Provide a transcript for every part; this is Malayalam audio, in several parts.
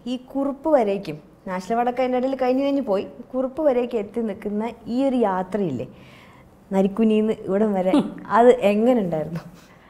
ഈ കുറുപ്പ് വരേക്കും നാഷണൽ അവാർഡൊക്കെ അതിൻ്റെ ഇടയിൽ കഴിഞ്ഞു കഴിഞ്ഞ് പോയി കുറുപ്പ് വരേക്ക് എത്തി നിൽക്കുന്ന ഈ ഒരു യാത്രയില്ലേ നരിക്കുനിന്ന് ഇവിടം വരെ അത് എങ്ങനെ ഉണ്ടായിരുന്നു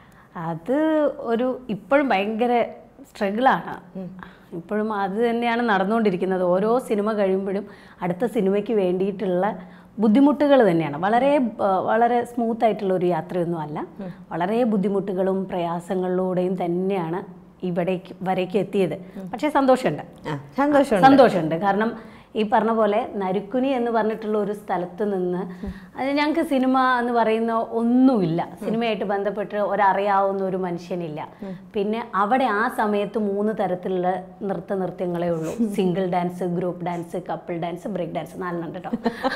അത് ഒരു ഇപ്പോഴും ഭയങ്കര സ്ട്രഗിളാണ് ഇപ്പോഴും അത് തന്നെയാണ് നടന്നുകൊണ്ടിരിക്കുന്നത് ഓരോ സിനിമ കഴിയുമ്പോഴും അടുത്ത സിനിമയ്ക്ക് വേണ്ടിയിട്ടുള്ള ബുദ്ധിമുട്ടുകൾ തന്നെയാണ് വളരെ ആ, വളരെ സ്മൂത്ത് ആയിട്ടുള്ള ഒരു യാത്രയൊന്നും അല്ല വളരെ ബുദ്ധിമുട്ടുകളും പ്രയാസങ്ങളിലൂടെയും തന്നെയാണ് ഇവിടേക്ക് വരേക്ക് എത്തിയത് പക്ഷേ സന്തോഷമുണ്ട് ആ സന്തോഷമുണ്ട് സന്തോഷമുണ്ട് കാരണം ഈ പറഞ്ഞ പോലെ നരുക്കുനി എന്ന് പറഞ്ഞിട്ടുള്ള ഒരു സ്ഥലത്ത് നിന്ന് അത് ഞങ്ങൾക്ക് സിനിമ എന്ന് പറയുന്ന ഒന്നുമില്ല സിനിമയായിട്ട് ബന്ധപ്പെട്ട് ഒരറിയാവുന്ന ഒരു മനുഷ്യനില്ല പിന്നെ അവിടെ ആ സമയത്ത് മൂന്ന് തരത്തിലുള്ള നൃത്ത നൃത്യങ്ങളേ ഉള്ളൂ single dance group dance couple dance break dance നാലെണ്ണം കേട്ടോ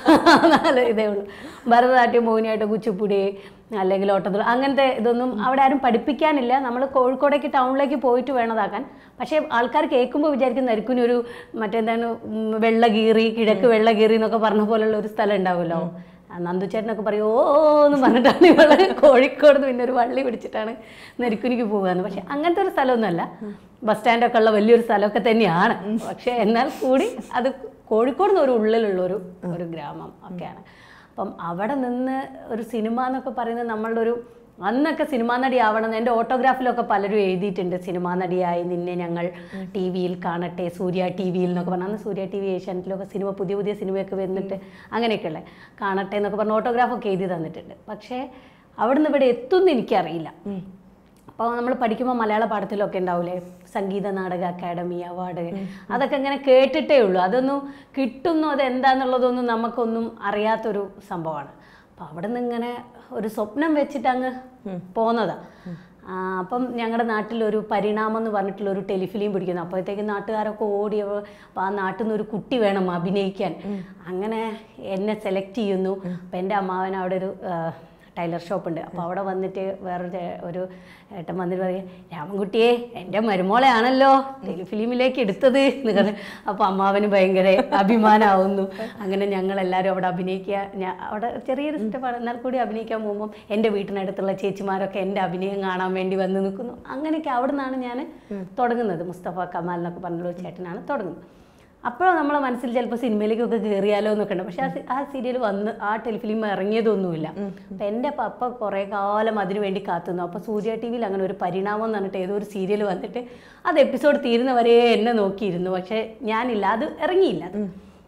നാല് ഇതേ ഉള്ളൂ ഭരതനാട്യം മോഹിനിയാട്ടം കുച്ചിപ്പുടി അല്ലെങ്കിൽ ഓട്ടത്തുള്ള അങ്ങനത്തെ ഇതൊന്നും അവിടെ ആരും പഠിപ്പിക്കാനില്ല നമ്മൾ കോഴിക്കോടേക്ക് ടൗണിലേക്ക് പോയിട്ട് വേണതാക്കാൻ പക്ഷേ ആൾക്കാർ കേൾക്കുമ്പോൾ വിചാരിക്കും നരിക്കുനി ഒരു മറ്റെന്താണ് ഉം, വെള്ളകീറി കിഴക്ക് വെള്ളകീറി എന്നൊക്കെ പറഞ്ഞ പോലുള്ള ഒരു സ്ഥലം ഉണ്ടാവുമല്ലോ ആ നന്ദുചേട്ടനൊക്കെ പറയും ഓ എന്ന് പറഞ്ഞിട്ടാണ് ഇവള് കോഴിക്കോട് നിന്ന് പിന്നെ ഒരു വള്ളി പിടിച്ചിട്ടാണ് നെരിക്കുനിക്ക് പോകാന്ന് പക്ഷെ അങ്ങനത്തെ ഒരു സ്ഥലമൊന്നുമല്ല ബസ് സ്റ്റാൻഡൊക്കെ ഉള്ള വലിയൊരു സ്ഥലമൊക്കെ തന്നെയാണ് പക്ഷെ എന്നാൽ കൂടി അത് കോഴിക്കോട് നിന്ന് ഒരു ഉള്ളിലുള്ള ഒരു ഒരു ഗ്രാമം ഒക്കെയാണ് അപ്പം അവിടെ നിന്ന് ഒരു സിനിമ എന്നൊക്കെ പറയുന്നത് നമ്മളുടെ ഒരു അന്നൊക്കെ സിനിമാ നടി ആവണം എൻ്റെ ഓട്ടോഗ്രാഫിലൊക്കെ പലരും എഴുതിയിട്ടുണ്ട് സിനിമാ നടിയായി നിന്നെ ഞങ്ങൾ ടി വിയിൽ കാണട്ടെ സൂര്യ ടി വിയിൽ എന്നൊക്കെ പറഞ്ഞാൽ അന്ന് സൂര്യ ടി വി ഏഷ്യാനെറ്റിലൊക്കെ സിനിമ പുതിയ പുതിയ സിനിമയൊക്കെ വന്നിട്ട് അങ്ങനെയൊക്കെയുള്ളത് കാണട്ടെ എന്നൊക്കെ പറഞ്ഞ് ഓട്ടോഗ്രാഫൊക്കെ എഴുതി തന്നിട്ടുണ്ട് പക്ഷേ അവിടുന്ന് ഇവിടെ എത്തുമെന്ന് എനിക്കറിയില്ല അപ്പോൾ നമ്മൾ പഠിക്കുമ്പോൾ മലയാള പാഠത്തിലൊക്കെ ഉണ്ടാവില്ലേ സംഗീത നാടക അക്കാദമി അവാർഡ് അതൊക്കെ ഇങ്ങനെ കേട്ടിട്ടേ ഉള്ളൂ അതൊന്നും കിട്ടുന്നു അത് എന്താന്നുള്ളതൊന്നും നമുക്കൊന്നും അറിയാത്തൊരു സംഭവമാണ് അപ്പോൾ അവിടെ നിന്ന് ഇങ്ങനെ ഒരു സ്വപ്നം വെച്ചിട്ട് അങ്ങ് പോന്നതാ ആ, അപ്പം ഞങ്ങളുടെ നാട്ടിലൊരു പരിണാമം എന്ന് പറഞ്ഞിട്ടുള്ള ഒരു ടെലിഫിലിം പിടിക്കുന്നു അപ്പോഴത്തേക്ക് നാട്ടുകാരൊക്കെ ഓടി അപ്പോൾ ആ നാട്ടിൽ നിന്ന് ഒരു കുട്ടി വേണം അഭിനയിക്കാൻ അങ്ങനെ എന്നെ സെലക്ട് ചെയ്യുന്നു അപ്പം എൻ്റെ അമ്മാവൻ അവിടെ ഒരു ആ, ടൈലർ ഷോപ്പുണ്ട് അപ്പോൾ അവിടെ വന്നിട്ട് വേറൊരു ചേ- ഒരു ഏട്ടൻ വന്നിട്ട് പറയും രാമൻകുട്ടിയെ എൻ്റെ മരുമോളെ ആണല്ലോ ടെലിഫിലിമിലേക്ക് എടുത്തത് എന്ന് പറഞ്ഞു അപ്പോൾ അമ്മാവന് ഭയങ്കര അഭിമാനമാവുന്നു അങ്ങനെ ഞങ്ങളെല്ലാവരും അവിടെ അഭിനയിക്കുക ഞാൻ അവിടെ ചെറിയൊരു സ്റ്റെപ്പാണ് എന്നാൽ കൂടി അഭിനയിക്കാൻ പോകുമ്പം എൻ്റെ വീട്ടിനടുത്തുള്ള ചേച്ചിമാരൊക്കെ എൻ്റെ അഭിനയം കാണാൻ വേണ്ടി വന്ന് നിൽക്കുന്നു അങ്ങനെയൊക്കെ അവിടെ നിന്നാണ് ഞാൻ തുടങ്ങുന്നത് മുസ്തഫ കമാൽ എന്നൊക്കെ പറഞ്ഞുള്ള ഒരു ചേട്ടനാണ് തുടങ്ങുന്നത് അപ്പോഴും നമ്മളെ മനസ്സിൽ ചിലപ്പോൾ സിനിമയിലേക്കൊക്കെ കയറിയാലോ എന്നൊക്കെ ഉണ്ട് പക്ഷേ ആ സി- ആ സീരിയൽ വന്ന് ആ ടെലിഫിലിം ഇറങ്ങിയതൊന്നുമില്ല അപ്പം എൻ്റെ പപ്പ കുറേ കാലം അതിനു വേണ്ടി കാത്തുന്നു അപ്പോൾ സൂര്യ ടി വിയിൽ അങ്ങനെ ഒരു പരിണാമം എന്ന് പറഞ്ഞിട്ട് ഏതോ ഒരു സീരിയൽ വന്നിട്ട് അത് എപ്പിസോഡ് തീരുന്നവരെ എന്നെ നോക്കിയിരുന്നു പക്ഷേ ഞാനില്ല അത് ഇറങ്ങിയില്ല അത്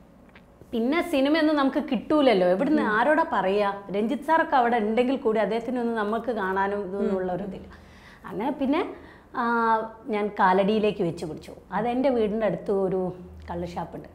പിന്നെ സിനിമയൊന്നും നമുക്ക് കിട്ടൂലല്ലോ എവിടുന്ന് ആരോടാ പറയുക രഞ്ജിത്ത് സാറൊക്കെ അവിടെ ഉണ്ടെങ്കിൽ കൂടി അദ്ദേഹത്തിനൊന്നും നമുക്ക് കാണാനും ഇതൊന്നും ഉള്ള ഒരു ഇതില്ല അങ്ങനെ പിന്നെ ആ, ഞാൻ കാലടിയിലേക്ക് വെച്ച് പിടിച്ചു അതെൻ്റെ വീടിൻ്റെ അടുത്ത് ഒരു കള്ള് ഷാപ്പുണ്ട്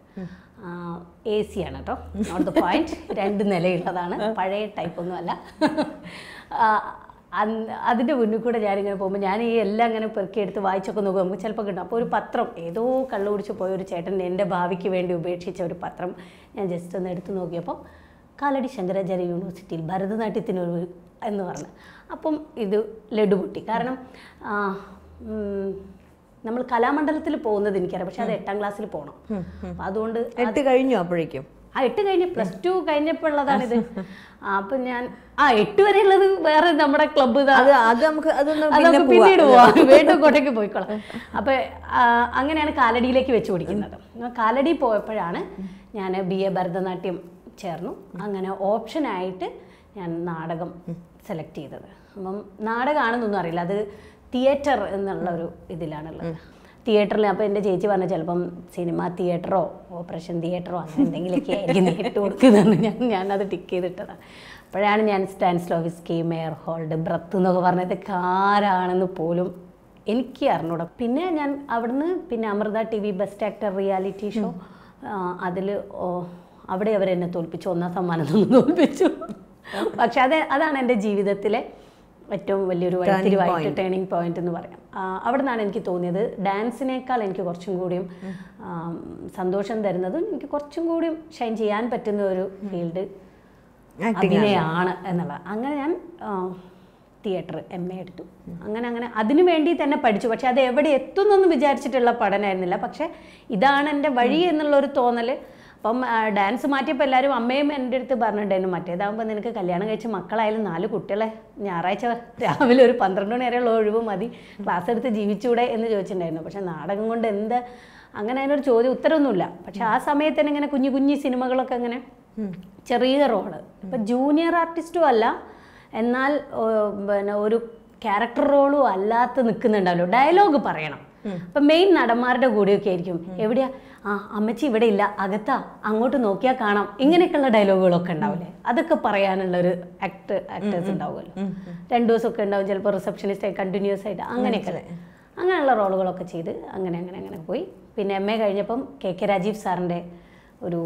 എ സി ആണ് കേട്ടോ നോട്ട് ദ പോയിന്റ് രണ്ട് നിലയുള്ളതാണ് പഴയ ടൈപ്പൊന്നും അല്ല ആ, അന്ന് അതിൻ്റെ മുന്നിൽ കൂടെ ഞാനിങ്ങനെ പോകുമ്പോൾ ഞാൻ ഈ എല്ലാം ഇങ്ങനെ പെറുക്കിയെടുത്ത് വായിച്ചൊക്കെ നോക്കും നമുക്ക് ചിലപ്പോൾ കിട്ടും അപ്പോൾ ഒരു പത്രം ഏതോ കള്ളു കുടിച്ച് പോയ ഒരു ചേട്ടൻ എൻ്റെ ഭാവിക്ക് വേണ്ടി ഉപേക്ഷിച്ച ഒരു പത്രം ഞാൻ ജസ്റ്റ് ഒന്ന് എടുത്ത് നോക്കിയപ്പോൾ കാലടി ശങ്കരാചാര്യ യൂണിവേഴ്സിറ്റിയിൽ ഭരതനാട്യത്തിനൊരു എന്ന് പറഞ്ഞു അപ്പം ഇത് ലഡു പൊട്ടി കാരണം ആ, ഉം, നമ്മൾ കലാമണ്ഡലത്തിൽ പോകുന്നത് എനിക്കറിയാം പക്ഷെ അത് എട്ടാം ക്ലാസ്സിൽ പോകണം അപ്പം അതുകൊണ്ട് എട്ട് കഴിഞ്ഞു അപ്പോഴേക്കും ആ എട്ട് കഴിഞ്ഞ് പ്ലസ് ടു കഴിഞ്ഞപ്പോൾ ഉള്ളതാണിത് ആ, അപ്പം ഞാൻ ആ എട്ട് വരെ ഉള്ളത് വേറെ നമ്മുടെ ക്ലബ്ബ് അത് അത് നമുക്ക് അതൊന്ന് അത് പിന്നെ നമുക്ക് പിന്നീട് പോവാം വീണ്ടും കോട്ടയ്ക്ക് പോയിക്കോളാം അപ്പോൾ അങ്ങനെയാണ് കാലടിയിലേക്ക് വെച്ച് പിടിക്കുന്നത് ആ കാലടി പോയപ്പോഴാണ് ഞാൻ ബി എ ഭരതനാട്യം ചേർന്നു അങ്ങനെ ഓപ്ഷനായിട്ട് ഞാൻ നാടകം സെലക്ട് ചെയ്തത് അപ്പം നാടകമാണെന്നൊന്നും അറിയില്ല അത് തിയേറ്റർ എന്നുള്ള ഒരു ഇതിലാണുള്ളത് തിയേറ്ററിൽ അപ്പോൾ എൻ്റെ ചേച്ചി പറഞ്ഞ ചിലപ്പം സിനിമ തിയേറ്ററോ ഓപ്പറേഷൻ തിയേറ്ററോ അങ്ങനെ എന്തെങ്കിലുമൊക്കെ ആയിരിക്കും നീ ഇട്ട് കൊടുക്കുന്നതെന്ന് ഞാൻ ഞാനത് ടിക്ക് ചെയ്തിട്ടതാണ് അപ്പോഴാണ് ഞാൻ സ്റ്റാൻസ്ലോവിസ്കി മേയർ ഹോൾഡ് ബ്രത്ത് എന്നൊക്കെ പറഞ്ഞത് ആരാണെന്ന് പോലും എനിക്ക് അറിഞ്ഞൂടാ പിന്നെ ഞാൻ അവിടുന്ന് പിന്നെ Amrita T V best actor reality show അതിൽ അവിടെ അവരെന്നെ തോൽപ്പിച്ചു ഒന്നാം സമ്മാനം തന്നു തോൽപ്പിച്ചു പക്ഷെ അത് അതാണ് എൻ്റെ ജീവിതത്തിലെ ഏറ്റവും വലിയൊരു വഴിത്തിരിവായിട്ട് ടേണിംഗ് പോയിന്റ് എന്ന് പറയാം ആ, അവിടെ നിന്നാണ് എനിക്ക് തോന്നിയത് ഡാൻസിനേക്കാൾ എനിക്ക് കുറച്ചും കൂടിയും ആ, സന്തോഷം തരുന്നതും എനിക്ക് കുറച്ചും കൂടിയും ഷൈൻ ചെയ്യാൻ പറ്റുന്ന ഒരു ഫീൽഡ് അഭിനയമാണ് എന്നുള്ളത് അങ്ങനെ ഞാൻ തിയേറ്റർ എം എ എടുത്തു അങ്ങനെ അങ്ങനെ അതിനു വേണ്ടി തന്നെ പഠിച്ചു പക്ഷെ അത് എവിടെ എത്തുന്നൊന്നും വിചാരിച്ചിട്ടുള്ള പഠനമായിരുന്നില്ല പക്ഷെ ഇതാണ് എൻ്റെ വഴി എന്നുള്ളൊരു തോന്നൽ അപ്പം ഡാൻസ് മാറ്റിയപ്പോൾ എല്ലാവരും അമ്മയും എൻ്റെ അടുത്ത് പറഞ്ഞിട്ടുണ്ടായിരുന്നു മറ്റേതാകുമ്പോൾ നിനക്ക് കല്യാണം കഴിച്ച് മക്കളായാലും നാല് കുട്ടികളെ ഞായറാഴ്ച രാവിലെ ഒരു പന്ത്രണ്ട് മണി വരെയുള്ള ഒഴിവ് മതി ക്ലാസ് എടുത്ത് ജീവിച്ചൂടെ എന്ന് ചോദിച്ചിട്ടുണ്ടായിരുന്നു പക്ഷെ നാടകം കൊണ്ട് എന്ത് അങ്ങനെ അതിനൊരു ചോദ്യം ഉത്തരമൊന്നുമില്ല പക്ഷെ ആ സമയത്ത് തന്നെ ഇങ്ങനെ കുഞ്ഞു കുഞ്ഞു സിനിമകളൊക്കെ ഇങ്ങനെ ചെറിയ റോള് ഇപ്പം ജൂനിയർ ആർട്ടിസ്റ്റും അല്ല എന്നാൽ ഓ, പിന്നെ ഒരു ക്യാരക്ടർ റോളും അല്ലാത്ത നിൽക്കുന്നുണ്ടല്ലോ ഡയലോഗ് പറയണം അപ്പം മെയിൻ നടന്മാരുടെ കൂടെയൊക്കെ ആയിരിക്കും എവിടെയാ ആ അമ്മച്ചി ഇവിടെ ഇല്ല അകത്താ അങ്ങോട്ട് നോക്കിയാൽ കാണാം ഇങ്ങനെയൊക്കെയുള്ള ഡയലോഗുകളൊക്കെ ഉണ്ടാവില്ലേ അതൊക്കെ പറയാനുള്ള ഒരു ആക്ട് ആക്ടേഴ്സ് ഉണ്ടാവുമല്ലോ രണ്ടു ദിവസമൊക്കെ ഉണ്ടാവും ചിലപ്പോൾ റിസപ്ഷനിസ്റ്റ് ആയി കണ്ടിന്യൂസ് ആയിട്ട് അങ്ങനെയൊക്കെ അങ്ങനെയുള്ള റോളുകളൊക്കെ ചെയ്ത് അങ്ങനെ അങ്ങനെ അങ്ങനെ പോയി പിന്നെ എം എ കഴിഞ്ഞപ്പം കെ കെ രാജീവ് സാറിൻ്റെ ഒരു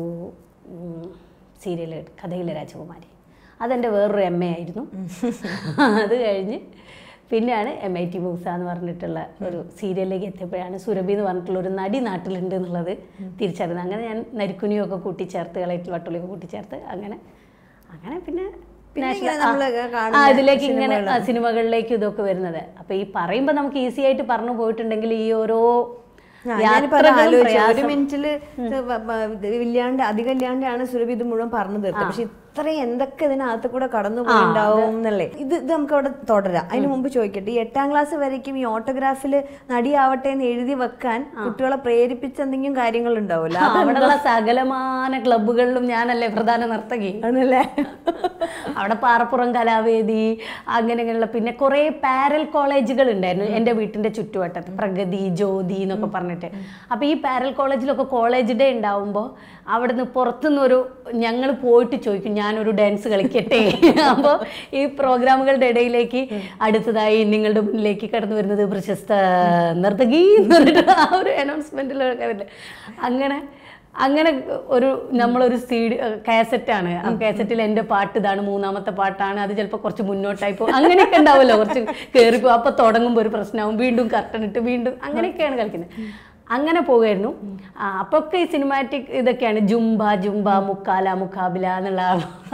സീരിയൽ കഥയിലെ രാജകുമാരി അതെൻ്റെ വേറൊരു എം എ ആയിരുന്നു അത് കഴിഞ്ഞ് പിന്നെയാണ് എം ഐ ടി മൂസ എന്ന് പറഞ്ഞിട്ടുള്ള ഒരു സീരിയലിലേക്ക് എത്തിയപ്പോഴാണ് സുരഭി എന്ന് പറഞ്ഞിട്ടുള്ള ഒരു നടി നാട്ടിലുണ്ട് എന്നുള്ളത് തിരിച്ചറിയുന്നത് അങ്ങനെ ഞാൻ നരിക്കുനിയൊക്കെ കൂട്ടിച്ചേർത്ത് കളയിട്ട് വട്ടുള്ളിയൊക്കെ കൂട്ടിച്ചേർത്ത് അങ്ങനെ അങ്ങനെ പിന്നെ പിന്നെ national- ഇങ്ങനെ നമ്മള് ആ, കാണുന്ന ആ, ഇതിലേക്ക് ഇങ്ങനെ ആ, സിനിമകളിലേക്ക് ഇതൊക്കെ വരുന്നത് അപ്പൊ ഈ പറയുമ്പോൾ നമുക്ക് ഈസി ആയിട്ട് പറഞ്ഞു പോയിട്ടുണ്ടെങ്കിൽ ഈ ഓരോ ആ, ഞാനിപ്പോ അത് യാത്രകളും ആലോചിച്ചു. ഒരു പ്രയാസം മിനിറ്റില് വ- വ- ഇത് ഇല്ലാണ്ട് അധികം ഇല്ലാണ്ടാണ് സുരഭി ഇത് മുഴുവൻ പറഞ്ഞു തീർത്തത് പക്ഷെ ഇത്രയും എന്തൊക്കെ ഇതിനകത്ത് കൂടെ കടന്നു പോയിണ്ടാവും എന്നല്ലേ ഇത് ഇത് നമുക്ക് അവിടെ തുടരാം അതിന് മുമ്പ് ചോദിക്കട്ടെ ഈ എട്ടാം ക്ലാസ് വരയ്ക്കും ഈ ഓട്ടോഗ്രാഫിൽ നടിയാവട്ടെ എന്ന് എഴുതി വെക്കാൻ കുട്ടികളെ പ്രേരിപ്പിച്ച എന്തെങ്കിലും കാര്യങ്ങൾ ഉണ്ടാവില്ല ആ, അവിടെയുള്ള സകലമാന ക്ലബ്ബുകളിലും ഞാനല്ലേ പ്രധാന നർത്തകി ആണല്ലേ അവിടെ പാറപ്പുറം കലാവേദി അങ്ങനെ അങ്ങനെയുള്ള പിന്നെ കുറേ പാരൽ കോളേജുകൾ ഉണ്ടായിരുന്നു എൻ്റെ വീട്ടിൻ്റെ ചുറ്റുവട്ടത്ത് പ്രഗതി ജ്യോതി എന്നൊക്കെ പറഞ്ഞിട്ട് അപ്പോൾ ഈ പാരൽ കോളേജിലൊക്കെ കോളേജ് ഡേ ഉണ്ടാവുമ്പോൾ അവിടുന്ന് പുറത്തുനിന്നൊരു ഞങ്ങൾ പോയിട്ട് ചോദിക്കും ഞാനൊരു ഡാൻസ് കളിക്കട്ടെ അപ്പോൾ ഈ പ്രോഗ്രാമുകളുടെ ഇടയിലേക്ക് അടുത്തതായി നിങ്ങളുടെ മുന്നിലേക്ക് കടന്നു വരുന്നത് പ്രശസ്ത നർത്തകി എന്ന് പറഞ്ഞിട്ട് ആ ഒരു അനൗൺസ്മെൻറ്റിലൊക്കെ വരില്ലേ അങ്ങനെ അങ്ങനെ ഒരു നമ്മളൊരു സീഡ് കാസറ്റാണ് ആ കാസറ്റിൽ എൻ്റെ പാട്ട് ഇതാണ് മൂന്നാമത്തെ പാട്ടാണ് അത് ചിലപ്പോൾ കുറച്ച് മുന്നോട്ടായി പോകും അങ്ങനെയൊക്കെ ഉണ്ടാവുമല്ലോ കുറച്ച് കയറിപ്പോ അപ്പോൾ തുടങ്ങുമ്പോൾ ഒരു പ്രശ്നമാവും വീണ്ടും കർട്ടൻ ഇട്ട് വീണ്ടും അങ്ങനെയൊക്കെയാണ് കളിക്കുന്നത് അങ്ങനെ പോകുമായിരുന്നു ആ, അപ്പൊ ഒക്കെ ഈ സിനിമാറ്റിക് ഇതൊക്കെയാണ് ജുംബ ജുംബ മുക്കാല മുക്കാബില എന്നുള്ള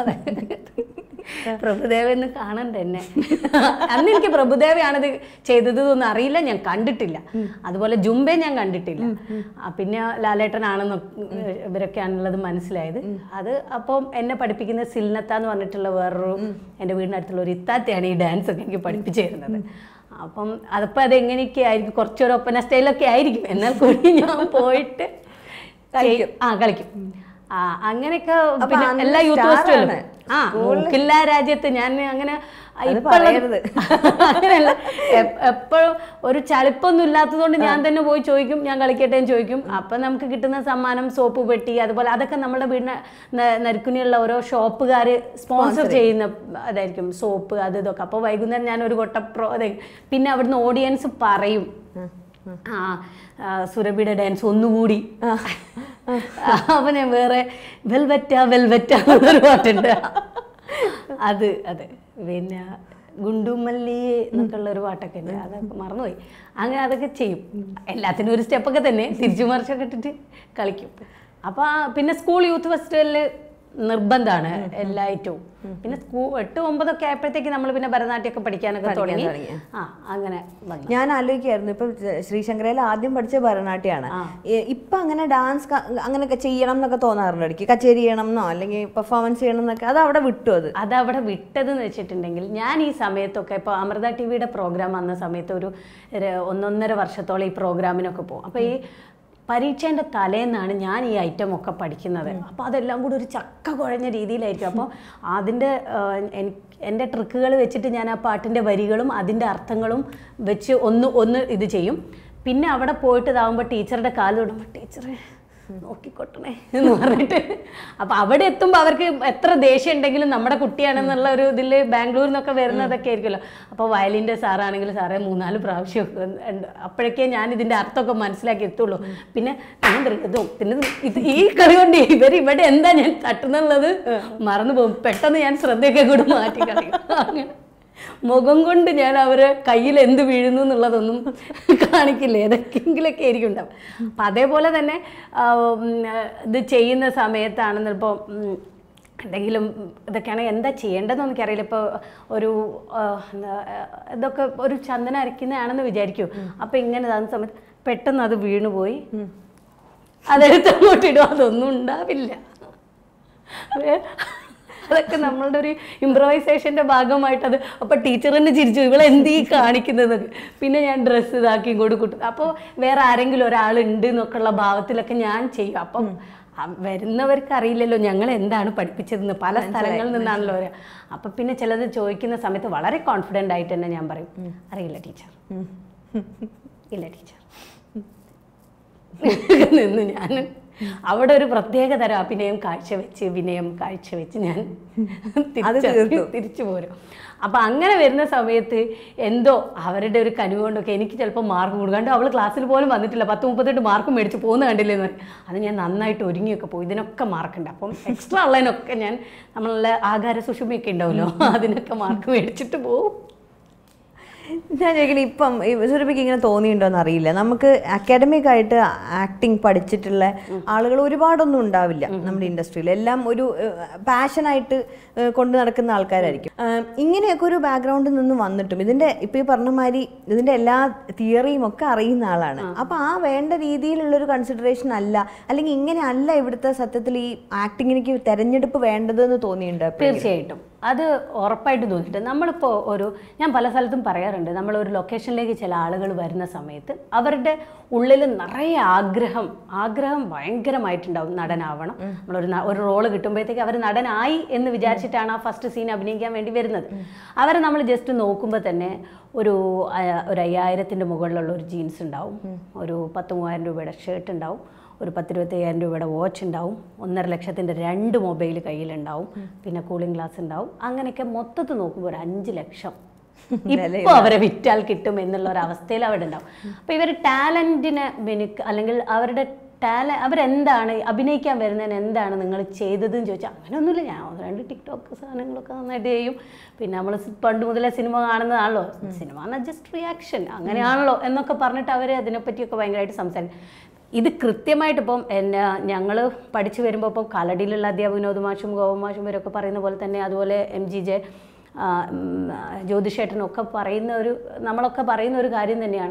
പ്രഭുദേവ എന്ന് കാണണ്ട എന്നെ അന്ന് എനിക്ക് പ്രഭുദേവയാണിത് ചെയ്തത് ഒന്നും അറിയില്ല ഞാൻ കണ്ടിട്ടില്ല അതുപോലെ ജുംബെ ഞാൻ കണ്ടിട്ടില്ല ആ, പിന്നെ ലാലേട്ടനാണെന്ന് ഇവരൊക്കെയാണുള്ളത് മനസ്സിലായത് അത് അപ്പം എന്നെ പഠിപ്പിക്കുന്ന സിൽനത്ത എന്ന് പറഞ്ഞിട്ടുള്ള വേറൊരു എൻ്റെ വീടിനടുത്തുള്ള ഒരു ഇത്താത്തയാണ് ഈ ഡാൻസ് ഒക്കെ എനിക്ക് പഠിപ്പിച്ചു തരുന്നത് അപ്പം അതിപ്പോൾ അതെങ്ങനെയൊക്കെ ആയിരിക്കും കുറച്ചൊരു ഒപ്പന സ്റ്റൈലൊക്കെ ആയിരിക്കും എന്നാൽ കൂടി ഞാൻ പോയിട്ട് ചെയ്യും. ആ കളിക്കും ആ അങ്ങനെയൊക്കെ പിന്നെ അന്ന് എല്ലാ യൂത്ത് star ഫെസ്റ്റിവലും ആണ്. ആ മൂക്കില്ല രാജ്യത്ത് ഞാൻ അങ്ങനെ അത് ഇപ്പൊ ഉള്ളത് പറയരുത്. അങ്ങനെയല്ല എപ്പോഴും ഒരു ചളിപ്പൊന്നും ഇല്ലാത്തതുകൊണ്ട് ഞാൻ തന്നെ പോയി ചോദിക്കും ഞാൻ കളിക്കട്ടെ എന്ന് ചോദിക്കും അപ്പൊ നമുക്ക് കിട്ടുന്ന സമ്മാനം സോപ്പ് പെട്ടി അതുപോലെ അതൊക്കെ നമ്മുടെ വീടിന് നരുക്കുനിയുള്ള ഓരോ ഷോപ്പുകാർ സ്പോൺസർ ചെയ്യുന്ന അതായിരിക്കും സോപ്പ് അത് ഇതൊക്കെ അപ്പോൾ വൈകുന്നേരം ഞാൻ ഒരു കൊട്ടപ്രോ അതെ പിന്നെ അവിടുന്ന് ഓഡിയൻസ് പറയും ആ ആ, സുരഭിയുടെ ഡാൻസ് ഒന്നുകൂടി അപ്പൊ ഞാൻ വേറെ വെൽവെറ്റ വെൽവെറ്റ എന്നൊരു പാട്ടുണ്ട് അത് അതെ പിന്നെ ഗുണ്ടുമല്ലി എന്നൊക്കെയുള്ള ഒരു പാട്ടൊക്കെ ഉണ്ട് അതൊക്കെ മറന്നുപോയി അങ്ങനെ അതൊക്കെ ചെയ്യും എല്ലാത്തിനും ഒരു സ്റ്റെപ്പൊക്കെ തന്നെ തിരിച്ചു മറിച്ചൊക്കെ ഇട്ടിട്ട് കളിക്കും അപ്പോൾ പിന്നെ സ്കൂൾ യൂത്ത് ഫെസ്റ്റിവലിൽ നിർബന്ധമാണ് എല്ലാ ഐറ്റവും പിന്നെ സ്കൂൾ എട്ട് ഒമ്പതൊക്കെ ആയപ്പോഴത്തേക്ക് നമ്മൾ പിന്നെ ഭരതനാട്യമൊക്കെ പഠിക്കാനൊക്കെ തുടങ്ങി തുടങ്ങി. ആ അങ്ങനെ വന്നു ഞാൻ ആലോചിക്കായിരുന്നു ഇപ്പൊ ശ്രീശങ്കരയിൽ ആദ്യം പഠിച്ച ഭരതനാട്യമാണ് ആ. ഏ, ഇപ്പൊ അങ്ങനെ ഡാൻസ് ക- അങ്ങനെയൊക്കെ ചെയ്യണം എന്നൊക്കെ തോന്നാറുണ്ട് ഇടയ്ക്ക് കച്ചേരി ചെയ്യണം എന്നോ അല്ലെങ്കിൽ പെർഫോമൻസ് ചെയ്യണം എന്നൊക്കെ അത് അവിടെ വിട്ടു അത് അതവിടെ വിട്ടതെന്ന് വെച്ചിട്ടുണ്ടെങ്കിൽ ഞാൻ ഈ സമയത്തൊക്കെ ഇപ്പോൾ അമൃത ടി വിയുടെ പ്രോഗ്രാം വന്ന സമയത്ത് ഒരു ര- ഒന്നൊന്നര വർഷത്തോളം ഈ പ്രോഗ്രാമിനൊക്കെ പോകും അപ്പോൾ ഈ പരീക്ഷേൻ്റെ തലേന്നാണ് ഞാൻ ഈ ഐറ്റം ഒക്കെ പഠിക്കുന്നത് അപ്പോൾ അതെല്ലാം കൂടി ഒരു ചക്ക കുഴഞ്ഞ രീതിയിലായിരിക്കും അപ്പോൾ അതിൻ്റെ എൻ്റെ ട്രിക്കുകൾ വെച്ചിട്ട് ഞാൻ ആ പാട്ടിൻ്റെ വരികളും അതിൻ്റെ അർത്ഥങ്ങളും വെച്ച് ഒന്ന് ഒന്ന് ഇത് ചെയ്യും പിന്നെ അവിടെ പോയിട്ട് ഇതാവുമ്പോൾ ടീച്ചറുടെ കാല് തൊടുമ്പോൾ ടീച്ചറെ നോക്കിക്കൊട്ടണേ എന്ന് പറഞ്ഞിട്ട് അപ്പൊ അവിടെ എത്തുമ്പോൾ അവർക്ക് എത്ര ദേഷ്യം ഉണ്ടെങ്കിലും നമ്മുടെ കുട്ടിയാണെന്നുള്ള ഒരു ഇതിൽ ബാംഗ്ലൂരിൽ നിന്നൊക്കെ വരുന്നതൊക്കെ ആയിരിക്കുമല്ലോ അപ്പോൾ വയലിൻ്റെ സാറാണെങ്കിൽ സാറേ മൂന്നാല് പ്രാവശ്യം ഉണ്ട്. അപ്പോഴൊക്കെ ഞാൻ ഇതിൻ്റെ അർത്ഥമൊക്കെ മനസ്സിലാക്കി എത്തുള്ളൂ പിന്നെ ഇതും പിന്നെ ഇത് ഈ കളി കൊണ്ട് ഇവർ ഇവിടെ എന്താ ഞാൻ തട്ടുന്നുള്ളത് മറന്നു പോകും പെട്ടെന്ന് ഞാൻ ശ്രദ്ധയൊക്കെ കൂടി മാറ്റി കളയും അങ്ങനെ മുഖം കൊണ്ട് ഞാൻ അവരെ കയ്യിൽ എന്ത് വീഴുന്നു എന്നുള്ളതൊന്നും കാണിക്കില്ല ഏതൊക്കെങ്കിലൊക്കെ ആയിരിക്കും ഉണ്ടാവും അപ്പം അതേപോലെ തന്നെ ആ, ഉം, ഇത് ചെയ്യുന്ന സമയത്താണെന്ന് ഇപ്പോൾ എന്തെങ്കിലും ഇതൊക്കെയാണ് എന്താ ചെയ്യേണ്ടതെന്ന് എനിക്കറിയില്ല ഇപ്പോൾ ഒരു ആ, എന്താ ആ, ഇതൊക്കെ ഒരു ചന്ദന അരയ്ക്കുന്നതാണെന്ന് വിചാരിക്കൂ അപ്പം ഇങ്ങനെ ഇതാകുന്ന സമയത്ത് പെട്ടെന്ന് അത് വീണുപോയി അതെടുത്ത് അങ്ങോട്ട് ഇടും അതൊന്നും ഉണ്ടാവില്ല അതൊക്കെ നമ്മളുടെ ഒരു ഇംപ്രവൈസേഷന്റെ ഭാഗമായിട്ട് അത് അപ്പൊ ടീച്ചർ തന്നെ ചിരിച്ചു ഇവളെ എന്ത് ഈ കാണിക്കുന്നത് പിന്നെ ഞാൻ ഡ്രസ്സ് ഇതാക്കി ഇങ്ങോട്ട് കൂട്ടും അപ്പോൾ വേറെ ആരെങ്കിലും ഒരാളുണ്ട് എന്നൊക്കെയുള്ള ഭാവത്തിലൊക്കെ ഞാൻ ചെയ്യും അപ്പം അ- വരുന്നവർക്ക് അറിയില്ലല്ലോ ഞങ്ങൾ എന്താണ് പഠിപ്പിച്ചതെന്ന് പല സ്ഥലങ്ങളിൽ നിന്നാണല്ലോ വരിക അപ്പം പിന്നെ ചിലത് ചോദിക്കുന്ന സമയത്ത് വളരെ കോൺഫിഡൻ്റ് ആയിട്ട് തന്നെ ഞാൻ പറയും അറിയില്ല ടീച്ചർ ഇല്ല ടീച്ചർ നിന്ന് ഞാൻ അവിടെ ഒരു പ്രത്യേക തരം അഭിനയം കാഴ്ചവെച്ച് വിനയം കാഴ്ചവെച്ച് ഞാൻ അത് തിരിച്ച് തീർത്തു. തിരിച്ചു പോരും അപ്പം അങ്ങനെ വരുന്ന സമയത്ത് എന്തോ അവരുടെ ഒരു കനിവ് കൊണ്ടൊക്കെ എനിക്ക് ചിലപ്പോൾ മാർക്ക് കൂടും കണ്ടോ അവൾ ക്ലാസ്സിൽ പോലും വന്നിട്ടില്ല പത്ത് മുപ്പത്തെട്ട് മാർക്ക് മേടിച്ച് പോകുന്ന കണ്ടില്ലെന്ന് പറയും അത് ഞാൻ നന്നായിട്ട് ഒരുങ്ങിയൊക്കെ പോയി ഇതിനൊക്കെ മാർക്കുണ്ട് അപ്പം എക്സ്ട്രാ ഉള്ളതിനൊക്കെ ഞാൻ നമ്മളുടെ ആകാര സുഷുമയൊക്കെ ഉണ്ടാവുമല്ലോ അതിനൊക്കെ മാർക്ക് മേടിച്ചിട്ട് പോകും ഞാൻ ചോദിക്കണേ ഇപ്പം ഈ സുരഭിക്ക് ഇങ്ങനെ തോന്നിയിട്ടുണ്ടോ എന്ന് അറിയില്ല നമുക്ക് അക്കാഡമിക് ആയിട്ട് ആക്ടിങ് പഠിച്ചിട്ടുള്ള ആളുകൾ ഒരുപാടൊന്നും ഉണ്ടാവില്ല നമ്മുടെ ഇൻഡസ്ട്രിയിൽ എല്ലാം ഒരു പാഷനായിട്ട് കൊണ്ട് നടക്കുന്ന ആൾക്കാരായിരിക്കും ഏഹ്, ഇങ്ങനെയൊക്കെ ഒരു ബാക്ക്ഗ്രൗണ്ടിൽ നിന്ന് വന്നിട്ടും ഇതിന്റെ ഇപ്പൊ ഈ പറഞ്ഞ മാതിരി ഇതിന്റെ എല്ലാ തിയറിയും ഒക്കെ അറിയുന്ന ആളാണ് അപ്പൊ ആ വേണ്ട രീതിയിലുള്ള ഒരു കൺസിഡറേഷൻ അല്ല അല്ലെങ്കിൽ ഇങ്ങനെ അല്ല ഇവിടുത്തെ സത്യത്തിൽ ഈ ആക്ടിങ്ങിലേക്ക് തെരഞ്ഞെടുപ്പ് വേണ്ടതെന്ന് തോന്നിയിട്ടുണ്ട് എപ്പോഴെങ്കിലും? തീർച്ചയായിട്ടും അത് ഉറപ്പായിട്ട് തോന്നിയിട്ട് നമ്മളിപ്പോൾ ഒരു ഞാൻ പല സ്ഥലത്തും പറയാറുണ്ട് നമ്മൾ ഒരു ലൊക്കേഷനിലേക്ക് ചില ആളുകൾ വരുന്ന സമയത്ത് അവരുടെ ഉള്ളിൽ നിറയെ ആഗ്രഹം ആഗ്രഹം ഭയങ്കരമായിട്ടുണ്ടാവും നടനാവണം നമ്മളൊരു ന- ഒരു റോള് കിട്ടുമ്പോഴത്തേക്ക് അവർ നടനായി എന്ന് വിചാരിച്ചിട്ടാണ് ആ ഫസ്റ്റ് സീൻ അഭിനയിക്കാൻ വേണ്ടി വരുന്നത് അവരെ നമ്മൾ ജസ്റ്റ് നോക്കുമ്പോൾ തന്നെ ഒരു ആ, ഒരു അയ്യായിരത്തിൻ്റെ മുകളിലുള്ള ഒരു ജീൻസ് ഉണ്ടാവും ഒരു പത്ത് മൂവായിരം രൂപയുടെ ഷർട്ട് ഉണ്ടാവും ഒരു പത്തിരുപത്തയ്യായിരം രൂപയുടെ വാച്ച് ഉണ്ടാവും ഒന്നര ലക്ഷത്തിൻ്റെ രണ്ട് മൊബൈൽ കയ്യിലുണ്ടാവും പിന്നെ കൂളിംഗ് ഗ്ലാസ് ഉണ്ടാവും അങ്ങനെയൊക്കെ മൊത്തത്തിൽ നോക്കുമ്പോൾ ഒരു അഞ്ച് ലക്ഷം ഇപ്പോൾ അവരെ വിറ്റാൽ കിട്ടും എന്നുള്ള ഒരു അവസ്ഥയിൽ അവിടെ ഉണ്ടാവും അപ്പോൾ ഇവർ ടാലൻറ്റിനെ മിനുക്ക് അല്ലെങ്കിൽ അവരുടെ ടാല അവരെന്താണ് അഭിനയിക്കാൻ വരുന്നതിന് എന്താണ് നിങ്ങൾ ചെയ്തതെന്ന് ചോദിച്ചാൽ അങ്ങനെയൊന്നുമില്ല ഞാൻ ഒന്ന് രണ്ട് ടിക്ടോക്ക് സാധനങ്ങളൊക്കെ നന്നായിട്ട് ചെയ്യും പിന്നെ നമ്മൾ പണ്ട് മുതലേ സിനിമ കാണുന്നതാണല്ലോ സിനിമ എന്നാൽ ജസ്റ്റ് റിയാക്ഷൻ അങ്ങനെയാണല്ലോ എന്നൊക്കെ പറഞ്ഞിട്ട് അവർ അതിനെപ്പറ്റിയൊക്കെ ഭയങ്കരമായിട്ട് സംസാരിക്കും ഇത് കൃത്യമായിട്ട് ഇപ്പം എന്നെ ഞങ്ങൾ പഠിച്ചു വരുമ്പോൾ ഇപ്പം കാലടിയിലുള്ള അധ്യാപക വിനോദ് മാഷും ഗോപ മാഷും ഇവരൊക്കെ പറയുന്ന പോലെ തന്നെ അതുപോലെ എം ജി ജെ ആ, ഉം, ജ്യോതിഷേട്ടനൊക്കെ പറയുന്ന ഒരു നമ്മളൊക്കെ പറയുന്ന ഒരു കാര്യം തന്നെയാണ്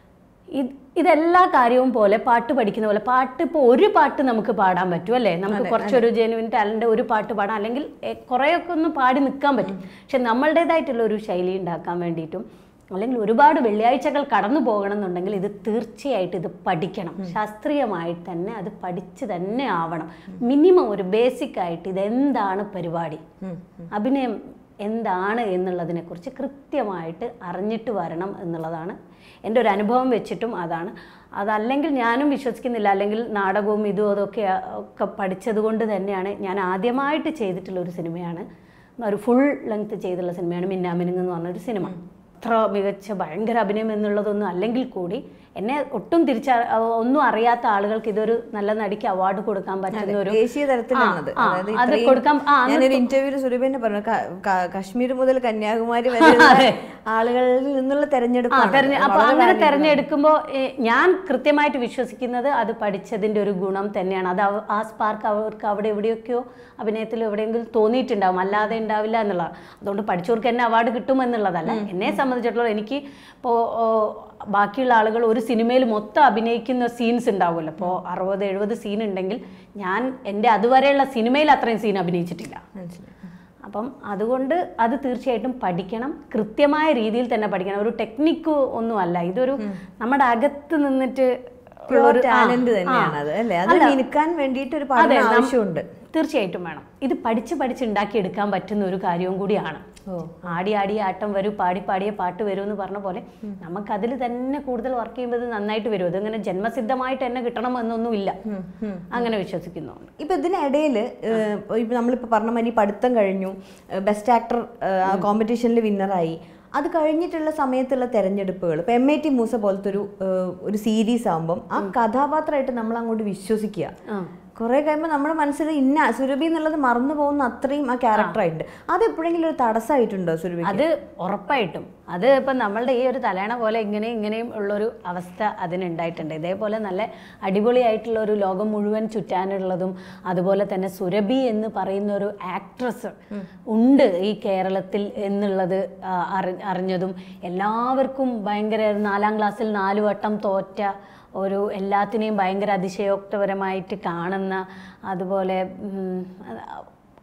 ഇത് ഇതെല്ലാ കാര്യവും പോലെ പാട്ട് പഠിക്കുന്ന പോലെ പാട്ട് ഇപ്പോൾ ഒരു പാട്ട് നമുക്ക് പാടാൻ പറ്റും അല്ലേ നമുക്ക് കുറച്ചൊരു ജെനുവിൻ ടാലൻ്റ് ഒരു പാട്ട് പാടാം അല്ലെങ്കിൽ എ, കുറേയൊക്കെ ഒന്ന് പാടി നിൽക്കാൻ പറ്റും പക്ഷെ നമ്മളുടേതായിട്ടുള്ള ഒരു ശൈലി ഉണ്ടാക്കാൻ വേണ്ടിയിട്ടും അല്ലെങ്കിൽ ഒരുപാട് വെള്ളിയാഴ്ചകൾ കടന്നു പോകണം എന്നുണ്ടെങ്കിൽ ഇത് തീർച്ചയായിട്ടും ഇത് പഠിക്കണം ശാസ്ത്രീയമായിട്ട് തന്നെ അത് പഠിച്ച് തന്നെ ആവണം മിനിമം ഒരു ബേസിക് ആയിട്ട് ഇതെന്താണ് പരിപാടി അഭിനയം എന്താണ് എന്നുള്ളതിനെക്കുറിച്ച് കൃത്യമായിട്ട് അറിഞ്ഞിട്ട് വരണം എന്നുള്ളതാണ് എൻ്റെ ഒരു അനുഭവം വെച്ചിട്ടും അതാണ് അതല്ലെങ്കിൽ ഞാനും വിശ്വസിക്കുന്നില്ല അല്ലെങ്കിൽ നാടകവും ഇതും അതൊക്കെ ആ, ഒക്കെ പഠിച്ചത് കൊണ്ട് തന്നെയാണ് ഞാൻ ആദ്യമായിട്ട് ചെയ്തിട്ടുള്ള ഒരു സിനിമയാണ് ഒരു ഫുൾ ലെങ്ത് ചെയ്തിട്ടുള്ള സിനിമയാണ് മിന്നാമിനുങ്ങ് എന്ന് പറഞ്ഞൊരു സിനിമ അത്ര മികച്ച ഭയങ്കര അഭിനയം എന്നുള്ളതൊന്നും അല്ലെങ്കിൽ കൂടി എന്നെ ഒട്ടും തിരിച്ച ഒന്നും അറിയാത്ത ആളുകൾക്ക് ഇതൊരു നല്ല നടിക്ക് അവാർഡ് കൊടുക്കാൻ പറ്റുന്ന ഒരു ദേശീയ തലത്തിലാണത് ആ, ആ, അതായത് അത് ഇത്രയും- കൊടുക്കാൻ ആ അന്ന് ഞാനൊരു ഇന്റർവ്യൂല് സുരഭിനെ പറഞ്ഞു ക- ക- കശ്മീർ മുതൽ കന്യാകുമാരി വരെ ആളുകളിൽ നിന്നുള്ള ആ, തെരഞ്ഞെടുപ്പാണ് തെരഞ്ഞെ- അത് അപ്പൊ വളരെ അങ്ങനെ valuable ആണ്. തെരഞ്ഞെടുക്കുമ്പോൾ ഞാൻ കൃത്യമായിട്ട് വിശ്വസിക്കുന്നത് അത് പഠിച്ചതിന്റെ ഒരു ഗുണം തന്നെയാണ് അത് അവ- ആ സ്പാർക്ക് അവർക്ക് അവിടെ എവിടെയൊക്കെയോ അഭിനയത്തിൽ എവിടെയെങ്കിലും തോന്നിയിട്ടുണ്ടാവും അല്ലാതെ ഉണ്ടാവില്ല എന്നുള്ളതാണ് അതുകൊണ്ട് പഠിച്ചവർക്ക് എന്നെ അവാർഡ് കിട്ടുമെന്നുള്ളതല്ല എന്നെ സംബന്ധിച്ചിടത്തോളം എനിക്ക് ഇപ്പോൾ ബാക്കിയുള്ള ആളുകൾ ഒരു സിനിമയിൽ മൊത്തം അഭിനയിക്കുന്ന സീൻസ് ഉണ്ടാവുമല്ലോ ഇപ്പോൾ അറുപത് എഴുപത് സീൻ ഉണ്ടെങ്കിൽ ഞാൻ എൻ്റെ അതുവരെയുള്ള സിനിമയിൽ അത്രയും സീൻ അഭിനയിച്ചിട്ടില്ല മനസ്സിലായി. അപ്പം അതുകൊണ്ട് അത് തീർച്ചയായിട്ടും പഠിക്കണം കൃത്യമായ രീതിയിൽ തന്നെ പഠിക്കണം ഒരു ടെക്നിക്ക് ഒന്നും അല്ല ഇതൊരു നമ്മുടെ അകത്ത് നിന്നിട്ട് Pure ഉള്ളൊരു- ആ, talent ആ. തന്നെയാണ് അത് അല്ലേ അത് അല്ല, മിനുക്കാൻ വേണ്ടിയിട്ട് ഒരു അതെ, പഠനം നം- ആവശ്യമുണ്ട് തീർച്ചയായിട്ടും വേണം ഇത് പഠിച്ച് പഠിച്ച് ഉണ്ടാക്കിയെടുക്കാൻ പറ്റുന്ന ഒരു കാര്യവും കൂടിയാണ് ഓ. ആടി ആടി ആട്ടം വരൂ പാടി പാടിയ പാട്ട് വരൂ എന്ന് പറഞ്ഞ പോലെ നമുക്ക് അതിൽ തന്നെ കൂടുതൽ വർക്ക് ചെയ്യുമ്പോൾ ഇത് നന്നായിട്ട് വരും അതിങ്ങനെ ജന്മസിദ്ധമായിട്ട് തന്നെ കിട്ടണം എന്നൊന്നുമില്ല അങ്ങനെ വിശ്വസിക്കുന്നു ഇപ്പൊ ഇതിനിടയിൽ ഇപ്പൊ നമ്മളിപ്പോ പറഞ്ഞ മാതിരി പഠിത്തം കഴിഞ്ഞു ബെസ്റ്റ് ആക്ടർ കോമ്പറ്റീഷനിൽ വിന്നറായി അത് കഴിഞ്ഞിട്ടുള്ള സമയത്തുള്ള തെരഞ്ഞെടുപ്പുകൾ ഇപ്പൊ എം ഐ ടി മൂസ പോലത്തെ ഒരു ഏഹ്, ഒരു സീരീസ് ആകുമ്പം ആ കഥാപാത്രമായിട്ട് നമ്മൾ അങ്ങോട്ട് വിശ്വസിക്കുക ആ. കുറെ കഴിയുമ്പോൾ നമ്മുടെ മനസ്സിൽ ഇന്ന സുരഭി എന്നുള്ളത് മറന്നു പോകുന്ന അത്രയും ആ ക്യാരക്ടറായിട്ടുണ്ട് അത് എപ്പോഴെങ്കിലും ഒരു തടസ്സമായിട്ടുണ്ടോ സുരഭി അത് ഉറപ്പായിട്ടും അത് ഇപ്പം നമ്മളുടെ ഈ ഒരു തലേണ പോലെ ഇങ്ങനെയും ഇങ്ങനെയും ഉള്ളൊരു അവസ്ഥ അതിനുണ്ടായിട്ടുണ്ട് ഇതേപോലെ നല്ല അടിപൊളിയായിട്ടുള്ള ഒരു ലോകം മുഴുവൻ ചുറ്റാനുള്ളതും അതുപോലെ തന്നെ സുരഭി എന്ന് പറയുന്ന ഒരു ആക്ട്രസ് ഉണ്ട് ഈ കേരളത്തിൽ എന്നുള്ളത് ആ, അറി- അറിഞ്ഞതും എല്ലാവർക്കും ഭയങ്കര നാലാം ക്ലാസ്സിൽ നാല് വട്ടം തോറ്റ ഒരു എല്ലാത്തിനെയും ഭയങ്കര അതിശയോക്തപരമായിട്ട് കാണുന്ന അതുപോലെ ഉം,